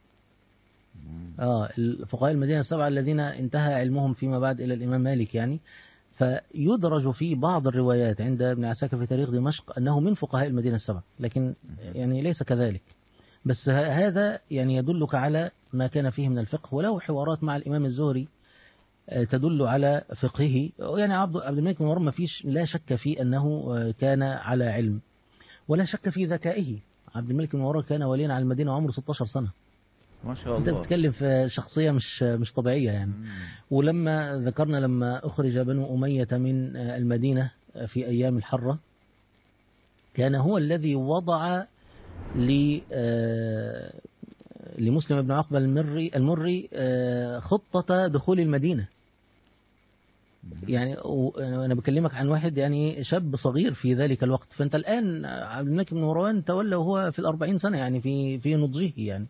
آه الفقهاء المدينة السبعة الذين انتهى علمهم فيما بعد إلى الإمام مالك يعني فيدرج في بعض الروايات عند ابن عساكر في تاريخ دمشق أنه من فقهاء المدينة السبعة لكن يعني ليس كذلك بس ه- هذا يعني يدلك على ما كان فيه من الفقه وله حوارات مع الإمام الزهري آه، تدل على فقهه يعني عبد عبد الملك بن مروان ما فيش لا شك في أنه آه، كان على علم ولا شك في ذكائه عبد الملك بن مروان كان وليا على المدينة وعمره 16 سنة ما شاء انت الله بتتكلم في شخصية مش مش طبيعية يعني مم. ولما ذكرنا لما أخرج بنو أمية من آه، المدينة آه، في أيام الحرة كان هو الذي وضع ل آه، لمسلم بن عقبة المري المري آه، خطة دخول المدينة يعني و- أنا بكلمك عن واحد يعني شاب صغير في ذلك الوقت فأنت الآن عبد الملك بن مروان تولى وهو في الأربعين سنة يعني في في نضجه يعني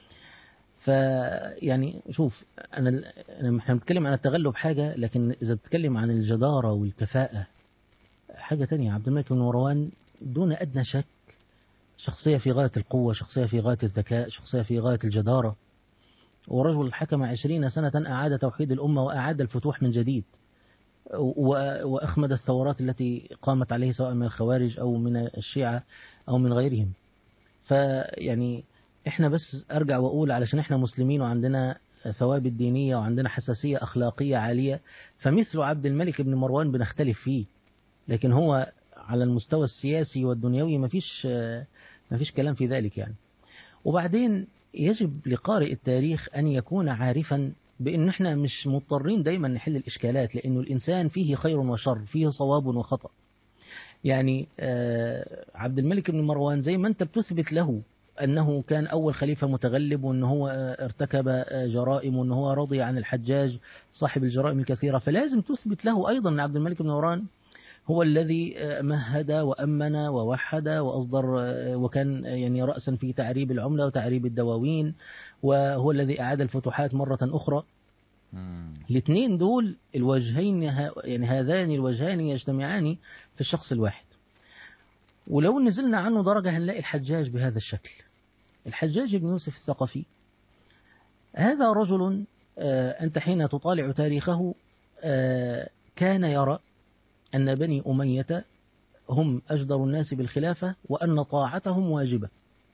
فيعني شوف انا انا احنا بنتكلم عن التغلب حاجه لكن اذا بتتكلم عن الجداره والكفاءه حاجه تانية عبد الملك بن مروان دون ادنى شك شخصيه في غايه القوه شخصيه في غايه الذكاء شخصيه في غايه الجداره ورجل حكم عشرين سنة أعاد توحيد الأمة وأعاد الفتوح من جديد و- وأخمد الثورات التي قامت عليه سواء من الخوارج أو من الشيعة أو من غيرهم فيعني احنا بس ارجع واقول علشان احنا مسلمين وعندنا ثوابت دينيه وعندنا حساسيه اخلاقيه عاليه فمثل عبد الملك بن مروان بنختلف فيه لكن هو على المستوى السياسي والدنيوي مفيش آه، مفيش كلام في ذلك يعني وبعدين يجب لقارئ التاريخ ان يكون عارفا بان احنا مش مضطرين دايما نحل الاشكالات لانه الانسان فيه خير وشر فيه صواب وخطا يعني آه، عبد الملك بن مروان زي ما انت بتثبت له أنه كان أول خليفة متغلب وأنه هو آه، ارتكب آه، جرائم وأنه هو رضي عن الحجاج صاحب الجرائم الكثيرة فلازم تثبت له أيضا أن عبد الملك بن مروان هو الذي آه، مهد وأمن ووحد وأصدر آه، وكان آه، يعني رأسا في تعريب العملة وتعريب الدواوين وهو الذي أعاد الفتوحات مرة أخرى مم. الاثنين دول الوجهين ه- يعني هذان الوجهان يجتمعان في الشخص الواحد ولو نزلنا عنه درجة هنلاقي الحجاج بهذا الشكل الحجاج بن يوسف الثقفي هذا رجل آه، أنت حين تطالع تاريخه آه، كان يرى أن بني أمية هم أجدر الناس بالخلافة وأن طاعتهم واجبة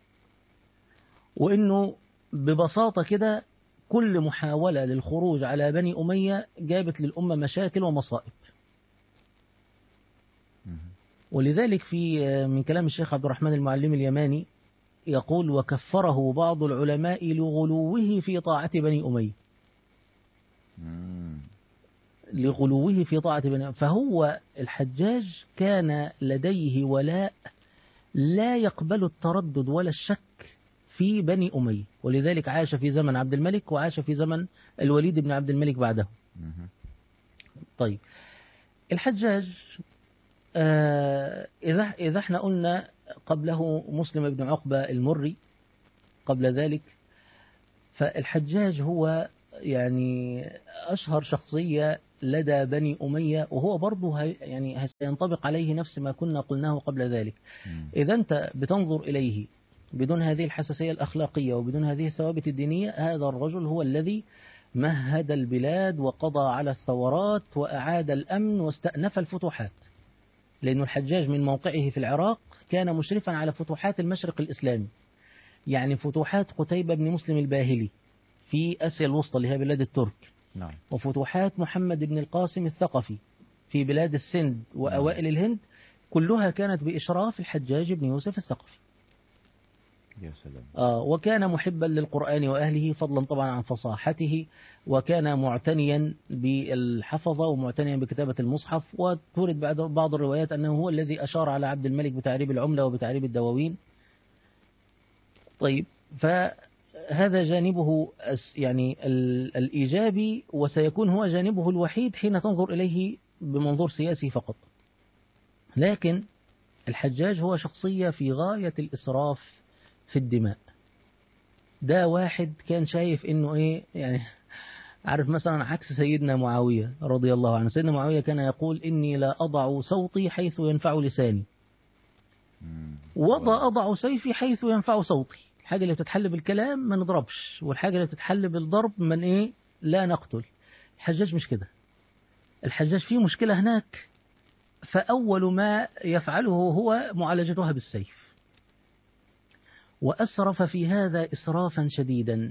وأنه ببساطة كده كل محاولة للخروج على بني أمية جابت للأمة مشاكل ومصائب مم. ولذلك في من كلام الشيخ عبد الرحمن المعلم اليماني يقول وكفره بعض العلماء لغلوه في طاعة بني أمية مم. لغلوه في طاعة بني أمية فهو الحجاج كان لديه ولاء لا يقبل التردد ولا الشك في بني أمية ولذلك عاش في زمن عبد الملك وعاش في زمن الوليد بن عبد الملك بعده مم. طيب الحجاج آه، إذا إذا احنا قلنا قبله مسلم بن عقبة المري قبل ذلك فالحجاج هو يعني أشهر شخصية لدى بني أمية وهو برضه هي يعني سينطبق عليه نفس ما كنا قلناه قبل ذلك مم. إذا أنت بتنظر إليه بدون هذه الحساسية الأخلاقية وبدون هذه الثوابت الدينية هذا الرجل هو الذي مهد البلاد وقضى على الثورات وأعاد الأمن واستأنف الفتوحات لأن الحجاج من موقعه في العراق كان مشرفا على فتوحات المشرق الإسلامي يعني فتوحات قتيبة بن مسلم الباهلي في آسيا الوسطى اللي هي بلاد الترك نعم وفتوحات محمد بن القاسم الثقفي في بلاد السند وأوائل الهند كلها كانت بإشراف الحجاج بن يوسف الثقفي يا سلام آه وكان محبا للقرآن وأهله فضلا طبعا عن فصاحته وكان معتنيا بالحفظة ومعتنيا بكتابة المصحف وتورد بعد بعض الروايات أنه هو الذي أشار على عبد الملك بتعريب العملة وبتعريب الدواوين طيب فهذا جانبه الس- يعني ال- الإيجابي وسيكون هو جانبه الوحيد حين تنظر إليه بمنظور سياسي فقط لكن الحجاج هو شخصية في غاية الإسراف في الدماء ده واحد كان شايف انه ايه يعني عارف مثلا عكس سيدنا معاوية رضي الله عنه سيدنا معاوية كان يقول إني لا أضع صوتي حيث ينفع لساني مم. وضع أضع سيفي حيث ينفع صوتي الحاجة اللي بتتحل بالكلام ما نضربش والحاجة اللي بتتحل بالضرب من إيه لا نقتل الحجاج مش كده الحجاج فيه مشكلة هناك فأول ما يفعله هو معالجتها بالسيف وأسرف في هذا إسرافا شديدا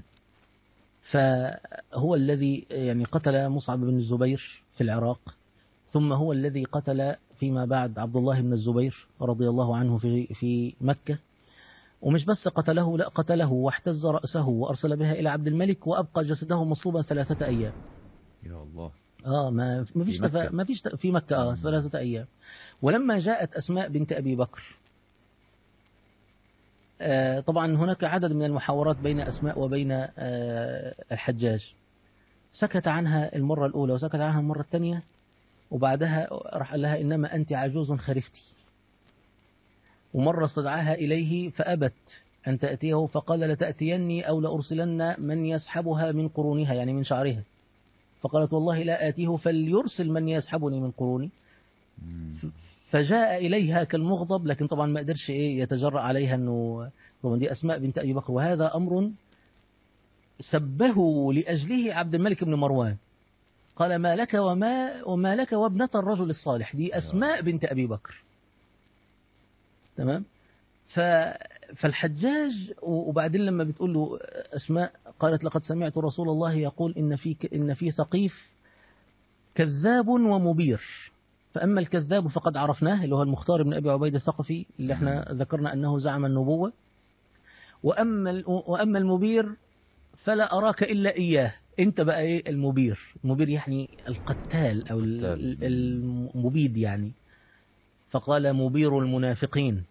فهو الذي يعني قتل مصعب بن الزبير في العراق ثم هو الذي قتل فيما بعد عبد الله بن الزبير رضي الله عنه في في مكة ومش بس قتله لا قتله واحتز رأسه وأرسل بها إلى عبد الملك وأبقى جسده مصلوبا ثلاثة أيام يا الله اه ما ما فيش في تفا... مكة. ما فيش ت- في مكة اه ثلاثة أيام ولما جاءت أسماء بنت أبي بكر آه طبعا هناك عدد من المحاورات بين أسماء وبين آه الحجاج سكت عنها المرة الأولى وسكت عنها المرة الثانية وبعدها راح قال لها إنما أنت عجوز خرفتي ومرة استدعاها إليه فأبت أن تأتيه فقال لتأتيني أو لأرسلن من يسحبها من قرونها يعني من شعرها فقالت والله لا آتيه فليرسل من يسحبني من قروني مم. فجاء إليها كالمغضب لكن طبعا ما قدرش إيه يتجرأ عليها أنه طبعا دي أسماء بنت أبي بكر وهذا أمر سبه لأجله عبد الملك بن مروان قال ما لك وما وما لك وابنة الرجل الصالح دي أسماء بنت أبي بكر تمام ف فالحجاج وبعدين لما بتقول له أسماء قالت لقد سمعت رسول الله يقول إن في إن في ثقيف كذاب ومبير فأما الكذاب فقد عرفناه اللي هو المختار بن أبي عبيد الثقفي اللي احنا ذكرنا أنه زعم النبوة وأما ال- وأما المبير فلا أراك إلا إياه أنت بقى إيه المبير المبير يعني القتال أو ال- قتال. ال- المبيد يعني فقال مبير المنافقين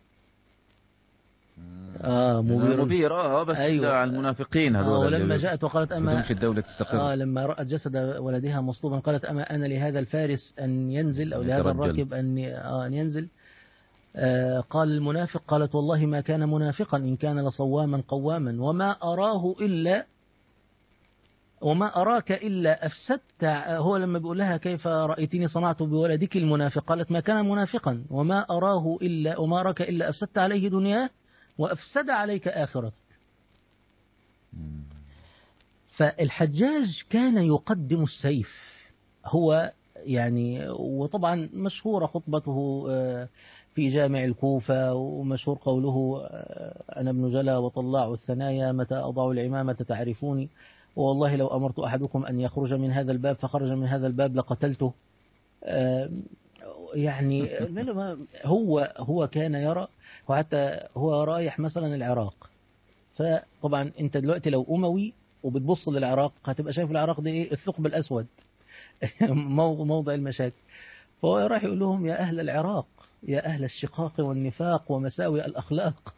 آه مبير مبير اه بس أيوة. أيوة. على المنافقين آه هذول ولما اللي جاءت وقالت أما بدهمش الدولة تستقر آه لما رأت جسد ولدها مصلوبا قالت أما أنا لهذا الفارس أن ينزل أو لهذا يترجل. الراكب أن آه أن ينزل آه قال المنافق قالت والله ما كان منافقا إن كان لصواما قواما وما أراه إلا وما أراك إلا أفسدت هو لما بيقول لها كيف رأيتني صنعت بولدك المنافق قالت ما كان منافقا وما أراه إلا وما أراك إلا أفسدت عليه دنياه وأفسد عليك آخرته مم. فالحجاج كان يقدم السيف هو يعني وطبعا مشهورة خطبته آه، في جامع الكوفة ومشهور قوله آه، أنا ابن جلا وطلاع الثنايا متى أضع العمامة تعرفوني والله لو أمرت أحدكم أن يخرج من هذا الباب فخرج من هذا الباب لقتلته آه، يعني لا لا ما- هو هو كان يرى وحتى هو رايح مثلا العراق فطبعا انت دلوقتي لو اموي وبتبص للعراق هتبقى شايف العراق ده ايه الثقب الاسود مو- موضع المشاكل فهو راح يقول لهم يا اهل العراق يا اهل الشقاق والنفاق ومساوئ الاخلاق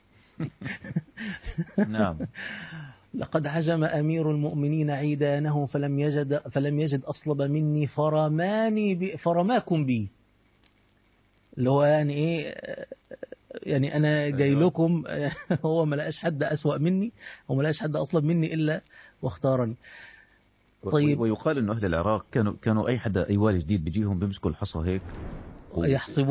نعم لقد هجم امير المؤمنين عيدانه فلم يجد فلم يجد اصلب مني فرماني ب- فرماكم بي اللي هو يعني ايه آه، يعني انا جاي أيوة. لكم آه، هو ما لقاش حد اسوأ مني وما لقاش حد اصلب مني الا واختارني طيب. ويقال انه اهل العراق كانوا كانوا اي حدا اي والي جديد بيجيهم بيمسكوا الحصى هيك و- يحسبون